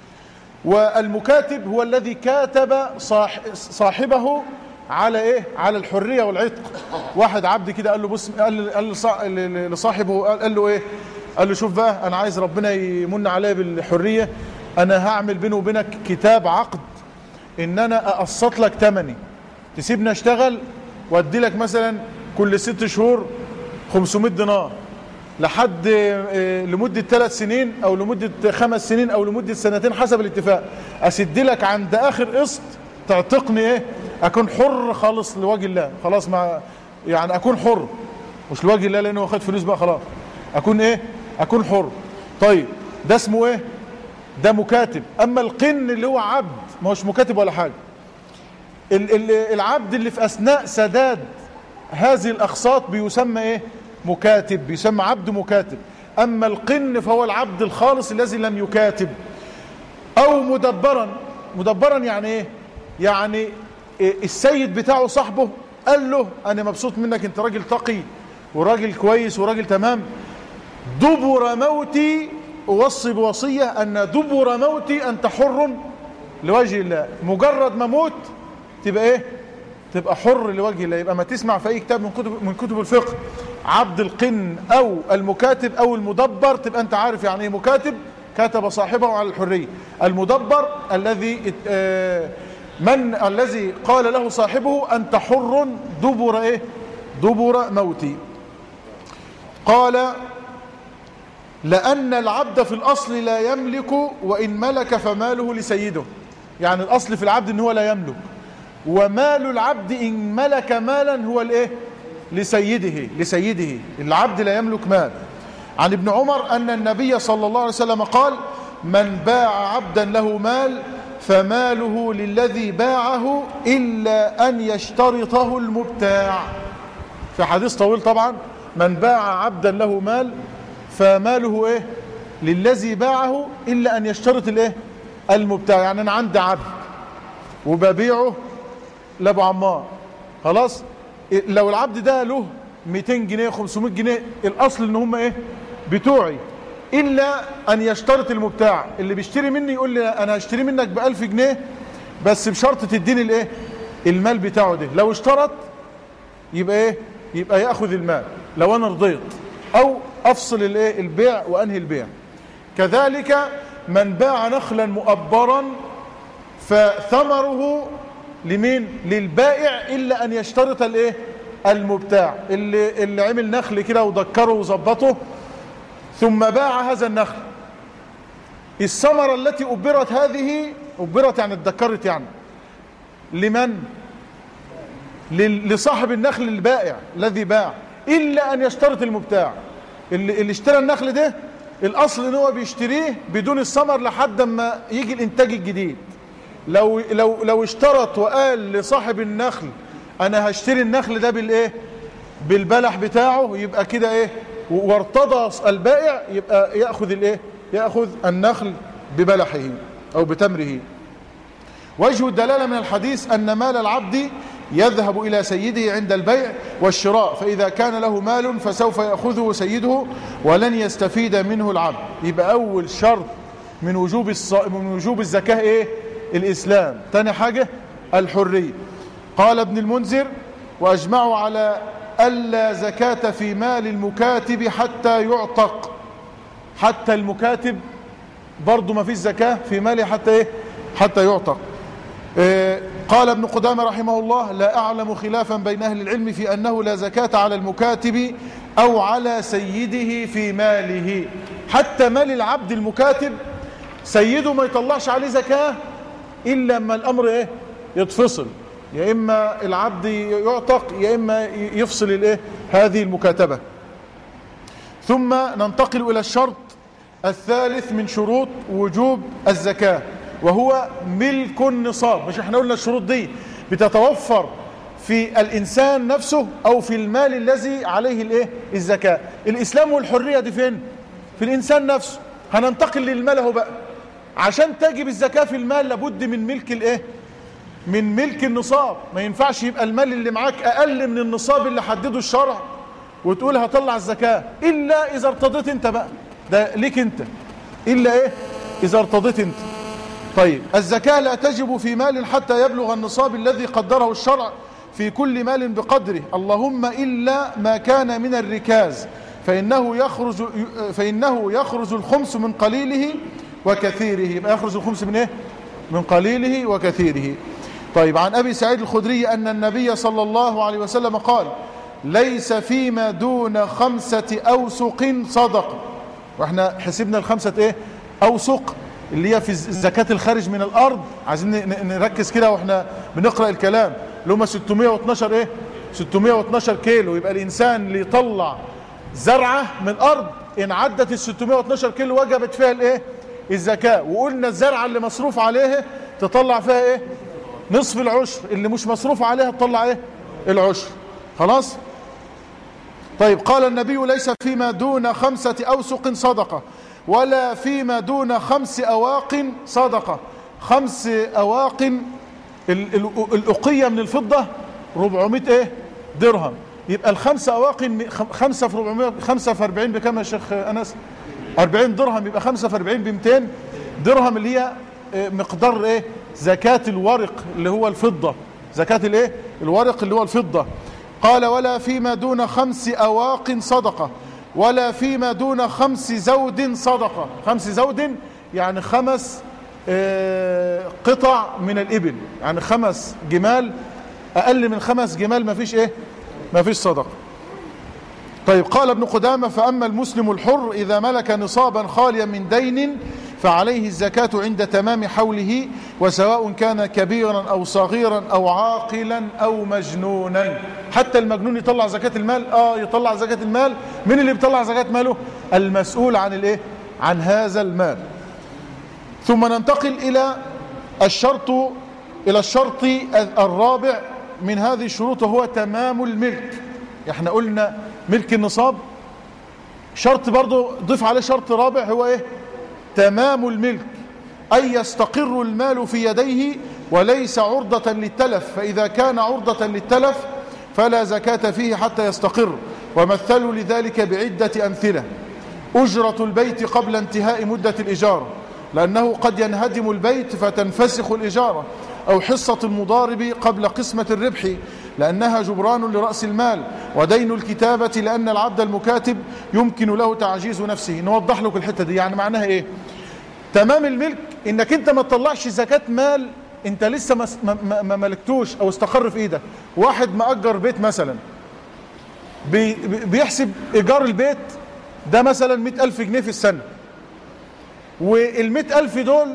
والمكاتب هو الذي كاتب صاح صاحبه على ايه على الحريه والعتق واحد عبد كده قال له بص قال قال لصا- لصاحبه قال قال له ايه قال له شوف بقى انا عايز ربنا يمن عليا بالحريه انا هعمل بيني وبينك كتاب عقد ان انا اقسط لك تمني تسيبني اشتغل وادي لك مثلا كل ست شهور 500 دينار لحد آه، لمدة ثلاث سنين او لمدة خمس سنين او لمدة سنتين حسب الاتفاق اسد لك عند اخر قسط تعتقني ايه اكون حر خالص لوجه الله خلاص مع يعني اكون حر مش لوجه الله لانه واخد فلوس بقى خلاص اكون ايه اكون حر طيب ده اسمه ايه ده مكاتب اما القن اللي هو عبد ما هوش مكاتب ولا حاجة ال- ال- العبد اللي في اثناء سداد هذه الاقساط بيسمى ايه مكاتب بيسمى عبد مكاتب اما القن فهو العبد الخالص الذي لم يكاتب او مدبرا مدبرا يعني ايه يعني إيه السيد بتاعه صاحبه قال له انا مبسوط منك انت راجل تقي وراجل كويس وراجل تمام دبر موتي اوصي بوصيه ان دبر موتي انت حر لوجه الله مجرد ما موت تبقى ايه تبقى حر لوجه الله يبقى ما تسمع في اي كتاب من كتب من كتب الفقه عبد القن او المكاتب او المدبر تبقى انت عارف يعني ايه مكاتب كتب صاحبه على الحريه المدبر الذي ات- آه، من الذي قال له صاحبه انت حر دبر ايه دبر موتي قال لأن العبد في الأصل لا يملك وإن ملك فماله لسيده يعني الأصل في العبد إن هو لا يملك ومال العبد إن ملك مالا هو الإيه لسيده لسيده العبد لا يملك مال عن ابن عمر أن النبي صلى الله عليه وسلم قال من باع عبدا له مال فماله للذي باعه إلا أن يشترطه المبتاع في حديث طويل طبعا من باع عبدا له مال فماله ايه للذي باعه الا ان يشترط الايه المبتاع يعني انا عندي عبد وببيعه لابو عمار خلاص إيه، لو العبد ده له 200 جنيه 500 جنيه الاصل ان هم ايه بتوعي الا ان يشترط المبتاع اللي بيشتري مني يقول لي انا هشتري منك ب 1000 جنيه بس بشرط تديني الايه المال بتاعه ده لو اشترط يبقى ايه يبقى ياخذ المال لو انا رضيت او افصل الايه البيع وانهي البيع كذلك من باع نخلا مؤبرا فثمره لمين للبائع الا ان يشترط الايه المبتاع اللي اللي عمل نخل كده ودكره وظبطه ثم باع هذا النخل الثمره التي ابرت هذه ابرت يعني اتذكرت يعني لمن لل- لصاحب النخل البائع الذي باع الا ان يشترط المبتاع اللي, اللي اشترى النخل ده الاصل ان هو بيشتريه بدون الثمر لحد ما يجي الانتاج الجديد لو لو لو اشترط وقال لصاحب النخل انا هشتري النخل ده بالايه بالبلح بتاعه يبقى كده ايه و- وارتضى البائع يبقى ياخذ الايه ياخذ النخل ببلحه او بتمره وجه الدلالة من الحديث أن مال العبد يذهب إلى سيده عند البيع والشراء فإذا كان له مال فسوف يأخذه سيده ولن يستفيد منه العبد يبقى أول شرط من وجوب الص... من وجوب الزكاة إيه؟ الإسلام تاني حاجة الحرية قال ابن المنذر وأجمعوا على ألا زكاة في مال المكاتب حتى يعتق حتى المكاتب برضه ما فيش زكاة في ماله حتى إيه؟ حتى يعتق إيه، قال ابن قدامة رحمه الله لا أعلم خلافا بين أهل العلم في أنه لا زكاة على المكاتب أو على سيده في ماله حتى مال العبد المكاتب سيده ما يطلعش عليه زكاة إلا لما الأمر إيه يتفصل يا إما العبد يعتق يا إما يفصل الإيه هذه المكاتبة ثم ننتقل إلى الشرط الثالث من شروط وجوب الزكاة وهو ملك النصاب مش احنا قلنا الشروط دي بتتوفر في الإنسان نفسه أو في المال الذي عليه الإيه؟ الزكاة الإسلام والحرية دي فين؟ في الإنسان نفسه هننتقل للمال اهو بقى عشان تجب الزكاة في المال لابد من ملك الإيه؟ من ملك النصاب ما ينفعش يبقى المال اللي معاك أقل من النصاب اللي حدده الشرع وتقول هطلع الزكاة إلا إذا ارتضيت أنت بقى ده ليك أنت إلا إيه إذا ارتضيت أنت طيب الزكاة لا تجب في مال حتى يبلغ النصاب الذي قدره الشرع في كل مال بقدره اللهم إلا ما كان من الركاز فإنه يخرج فإنه يخرج الخمس من قليله وكثيره يبقى يخرج الخمس من إيه؟ من قليله وكثيره طيب عن أبي سعيد الخدري أن النبي صلى الله عليه وسلم قال ليس فيما دون خمسة أوسق صدقة واحنا حسبنا الخمسة ايه أوسق اللي هي في زكاة الخارج من الأرض عايزين ن- نركز كده واحنا بنقرأ الكلام اللي هم 612 ايه 612 كيلو يبقى الإنسان اللي يطلع زرعة من الأرض إن عدت ال 612 كيلو وجبت فيها الايه الزكاة وقلنا الزرعة اللي مصروف عليها تطلع فيها ايه نصف العشر اللي مش مصروف عليها تطلع ايه العشر خلاص طيب قال النبي ليس فيما دون خمسة أوسق صدقة ولا فيما دون خمس أواق صدقة خمس أواق ال- ال- الأقية من الفضة 400 إيه درهم يبقى الخمسة أواق م- خم- خمسة في 400 خمسة في 40 بكم يا شيخ أنس 40 درهم يبقى خمسة في 40 ب 200 درهم اللي هي آه، مقدار إيه زكاة الورق اللي هو الفضة زكاة الإيه الورق اللي هو الفضة قال ولا فيما دون خمس أواق صدقة ولا فيما دون خمس زود صدقة خمس زود يعني خمس آه، قطع من الإبل يعني خمس جمال أقل من خمس جمال ما فيش إيه ما فيش صدقة طيب قال ابن قدامة فأما المسلم الحر إذا ملك نصابا خاليا من دين فعليه الزكاة عند تمام حوله وسواء كان كبيرا أو صغيرا أو عاقلا أو مجنونا حتى المجنون يطلع زكاة المال آه يطلع زكاة المال من اللي بيطلع زكاة ماله المسؤول عن الإيه عن هذا المال ثم ننتقل إلى الشرط إلى الشرط الرابع من هذه الشروط وهو تمام الملك احنا قلنا ملك النصاب شرط برضو ضيف عليه شرط رابع هو ايه تمام الملك أي يستقر المال في يديه وليس عرضة للتلف فإذا كان عرضة للتلف فلا زكاة فيه حتى يستقر ومثلوا لذلك بعدة أمثلة أجرة البيت قبل انتهاء مدة الإجارة لأنه قد ينهدم البيت فتنفسخ الإجارة أو حصة المضارب قبل قسمة الربح لأنها جبران لرأس المال ودين الكتابة لأن العبد المكاتب يمكن له تعجيز نفسه نوضح لك الحتة دي يعني معناها إيه تمام الملك إنك أنت ما تطلعش زكاة مال أنت لسه ما, ما, ما ملكتوش أو استقر في إيدك واحد مأجر بيت مثلا بي بيحسب إيجار البيت ده مثلا مئة ألف جنيه في السنة والمئة ألف دول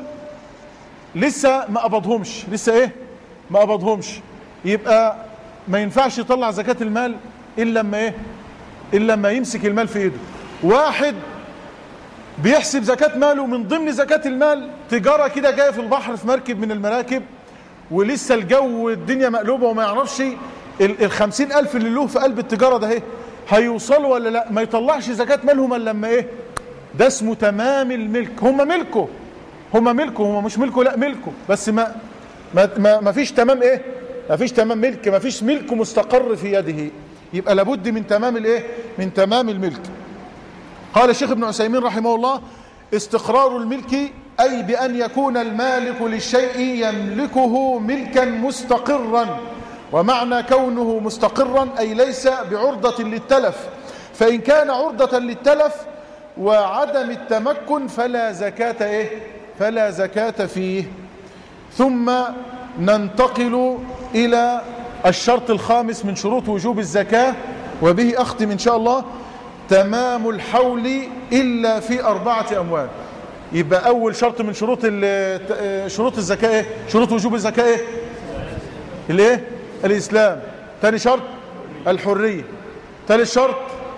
لسه ما قبضهمش لسه ايه ما قبضهمش يبقى ما ينفعش يطلع زكاة المال إلا لما ايه إلا لما يمسك المال في ايده واحد بيحسب زكاة ماله من ضمن زكاة المال تجارة كده جاية في البحر في مركب من المراكب ولسه الجو الدنيا مقلوبة وما يعرفش ال- الخمسين ألف اللي له في قلب التجارة ده ايه هيوصلوا ولا لا ما يطلعش زكاة مالهم الا لما ايه ده اسمه تمام الملك هم ملكه هم ملكه هم مش ملكه لا ملكه بس ما ما ما, ما فيش تمام ايه ما فيش تمام ملك ما فيش ملك مستقر في يده يبقى لابد من تمام الايه من تمام الملك قال الشيخ ابن عثيمين رحمه الله استقرار الملك أي بأن يكون المالك للشيء يملكه ملكا مستقرا ومعنى كونه مستقرا أي ليس بعرضة للتلف فإن كان عرضة للتلف وعدم التمكن فلا زكاة إيه فلا زكاة فيه ثم ننتقل إلى الشرط الخامس من شروط وجوب الزكاة وبه أختم إن شاء الله تمام الحول إلا في أربعة أموال يبقى أول شرط من شروط ال- شروط الزكاة إيه؟ شروط وجوب الزكاة إيه؟ الإيه؟ الإسلام ثاني شرط الحرية ثالث شرط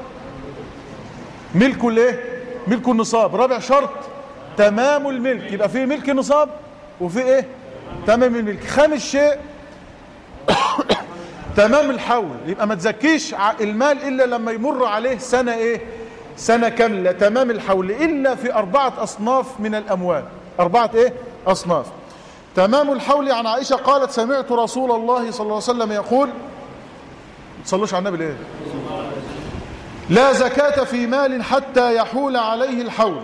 ملك الايه ملك النصاب رابع شرط تمام الملك يبقى في ملك النصاب وفي ايه تمام الملك خامس شيء تمام الحول يبقى ما تزكيش ع- المال الا لما يمر عليه سنه ايه سنه كامله تمام الحول الا في اربعه اصناف من الاموال اربعه ايه اصناف تمام الحول عن عائشه قالت سمعت رسول الله صلى الله عليه وسلم يقول ما تصلوش على النبي ليه لا زكاة في مال حتى يحول عليه الحول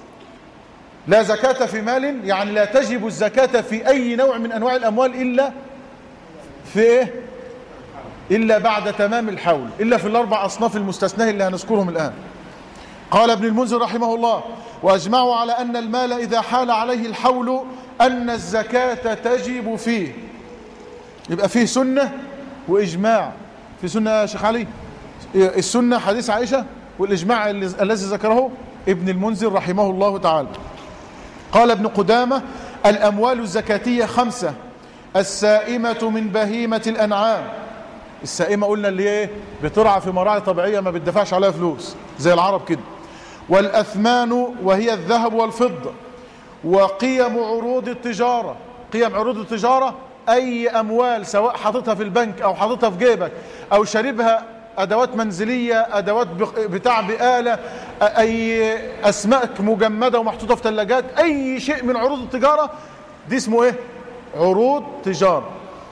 لا زكاة في مال يعني لا تجب الزكاة في أي نوع من أنواع الأموال إلا في إيه؟ إلا بعد تمام الحول إلا في الأربع أصناف المستثناه اللي هنذكرهم الآن قال ابن المنذر رحمه الله وأجمعوا على أن المال إذا حال عليه الحول أن الزكاة تجب فيه يبقى فيه سنة وإجماع في سنة يا شيخ علي السنة حديث عائشة والإجماع الذي الذي ذكره ابن المنذر رحمه الله تعالى قال ابن قدامة الأموال الزكاتية خمسة السائمة من بهيمة الأنعام السائمة قلنا اللي ايه بترعى في مراعي طبيعية ما بتدفعش عليها فلوس زي العرب كده والأثمان وهي الذهب والفضة وقيم عروض التجارة قيم عروض التجارة أي أموال سواء حاططها في البنك أو حاططها في جيبك أو شاربها أدوات منزلية أدوات بق- بتاع بقالة أي أسماك مجمدة ومحطوطة في ثلاجات أي شيء من عروض التجارة دي اسمه إيه؟ عروض تجارة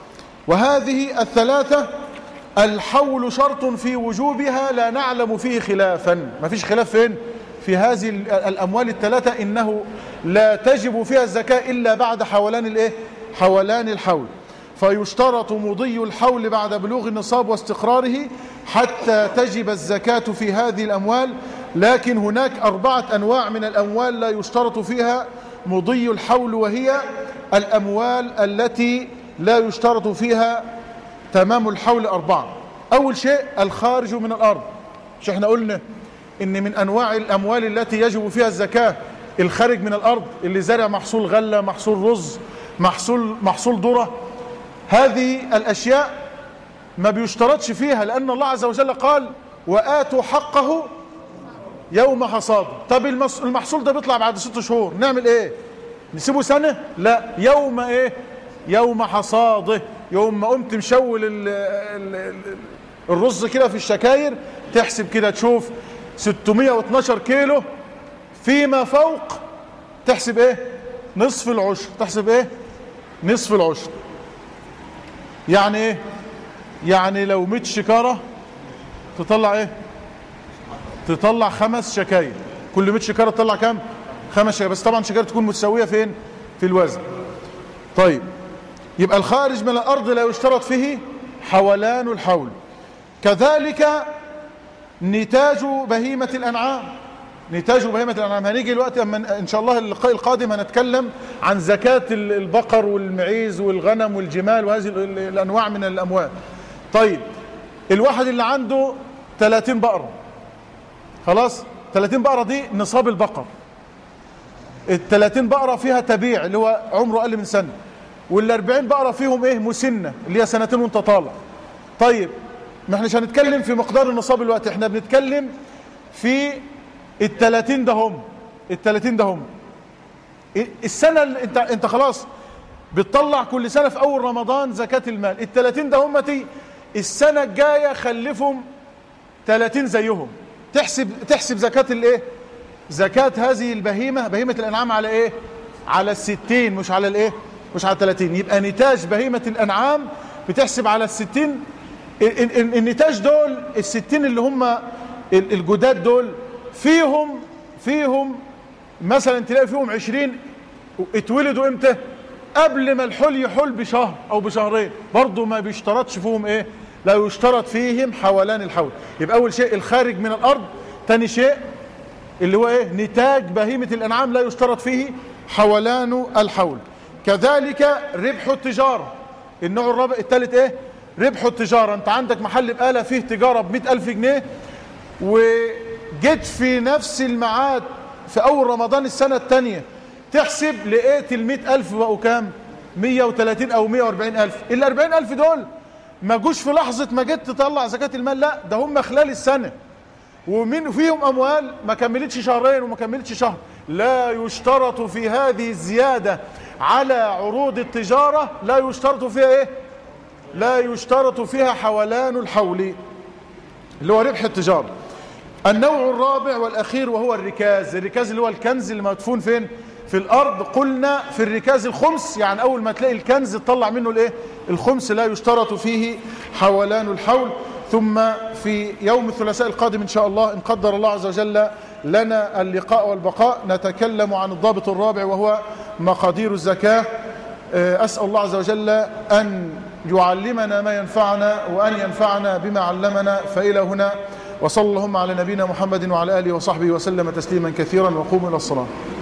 وهذه الثلاثة الحول شرط في وجوبها لا نعلم فيه خلافا ما فيش خلاف فين في هذه ال- الأموال الثلاثة إنه لا تجب فيها الزكاة إلا بعد حولان الإيه؟ حولان الحول فيشترط مضي الحول بعد بلوغ النصاب واستقراره حتى تجب الزكاة في هذه الأموال لكن هناك أربعة أنواع من الأموال لا يشترط فيها مضي الحول وهي الأموال التي لا يشترط فيها تمام الحول أربعة أول شيء الخارج من الأرض مش احنا قلنا إن من أنواع الأموال التي يجب فيها الزكاة الخارج من الأرض اللي زرع محصول غلة محصول رز محصول محصول ذرة هذه الأشياء ما بيشترطش فيها لأن الله عز وجل قال وآتوا حقه يوم حصاده طب المس- المحصول ده بيطلع بعد ست شهور نعمل ايه نسيبه سنة لا يوم ايه يوم حصاده يوم ما قمت مشول ال ال ال الرز كده في الشكاير تحسب كده تشوف 612 كيلو فيما فوق تحسب ايه نصف العشر تحسب ايه نصف العشر يعني ايه يعني لو 100 شكارة تطلع ايه تطلع خمس شكاير كل 100 شكاره تطلع كام خمس شكاير بس طبعا شكاير تكون متساويه فين في الوزن طيب يبقى الخارج من الارض لا يشترط فيه حولان الحول كذلك نتاج بهيمه الانعام نتاج بهيمه الانعام هنيجي الوقت اما ان شاء الله اللقاء القادم هنتكلم عن زكاه ال- البقر والمعيز والغنم والجمال وهذه ال- ال- الانواع من الاموال طيب الواحد اللي عنده 30 بقره خلاص 30 بقرة دي نصاب البقر ال 30 بقرة فيها تبيع اللي هو عمره أقل من سنة وال 40 بقرة فيهم إيه مسنة اللي هي سنتين وأنت طالع طيب ما احناش هنتكلم في مقدار النصاب الوقت احنا بنتكلم في ال 30 ده هم ال 30 ده هم السنة اللي انت انت خلاص بتطلع كل سنة في أول رمضان زكاة المال ال 30 ده هم تي السنة الجاية خلفهم 30 زيهم تحسب تحسب زكاة الايه زكاة هذه البهيمة بهيمة الأنعام على ايه على الستين مش على الايه مش على الثلاثين يبقى نتاج بهيمة الأنعام بتحسب على الستين ال- ال- ال- النتاج دول الستين اللي هم ال- الجداد دول فيهم فيهم مثلا تلاقي فيهم عشرين اتولدوا امتى قبل ما الحل يحل بشهر او بشهرين برضه ما بيشترطش فيهم ايه لا يشترط فيهم حولان الحول يبقى اول شيء الخارج من الارض تاني شيء اللي هو ايه نتاج بهيمة الانعام لا يشترط فيه حولان الحول كذلك ربح التجارة النوع الرابع الثالث ايه ربح التجارة انت عندك محل بقالة فيه تجارة بمئة الف جنيه وجيت في نفس الميعاد في اول رمضان السنة الثانية تحسب لقيت المئة الف بقوا كام 130 او 140 الف ال 40 الف دول ما جوش في لحظة ما جيت تطلع زكاة المال لا ده هم خلال السنة ومن فيهم اموال ما كملتش شهرين وما كملتش شهر لا يشترط في هذه الزيادة على عروض التجارة لا يشترط فيها ايه لا يشترط فيها حولان الحول اللي هو ربح التجارة النوع الرابع والأخير وهو الركاز الركاز اللي هو الكنز اللي مدفون فين في الأرض قلنا في الركاز الخمس يعني أول ما تلاقي الكنز تطلع منه الإيه الخمس لا يشترط فيه حولان الحول ثم في يوم الثلاثاء القادم إن شاء الله إن قدر الله عز وجل لنا اللقاء والبقاء نتكلم عن الضابط الرابع وهو مقادير الزكاة أسأل الله عز وجل أن يعلمنا ما ينفعنا وأن ينفعنا بما علمنا فإلى هنا وصلى اللهم على نبينا محمد وعلى آله وصحبه وسلم تسليما كثيرا وقوموا إلى الصلاة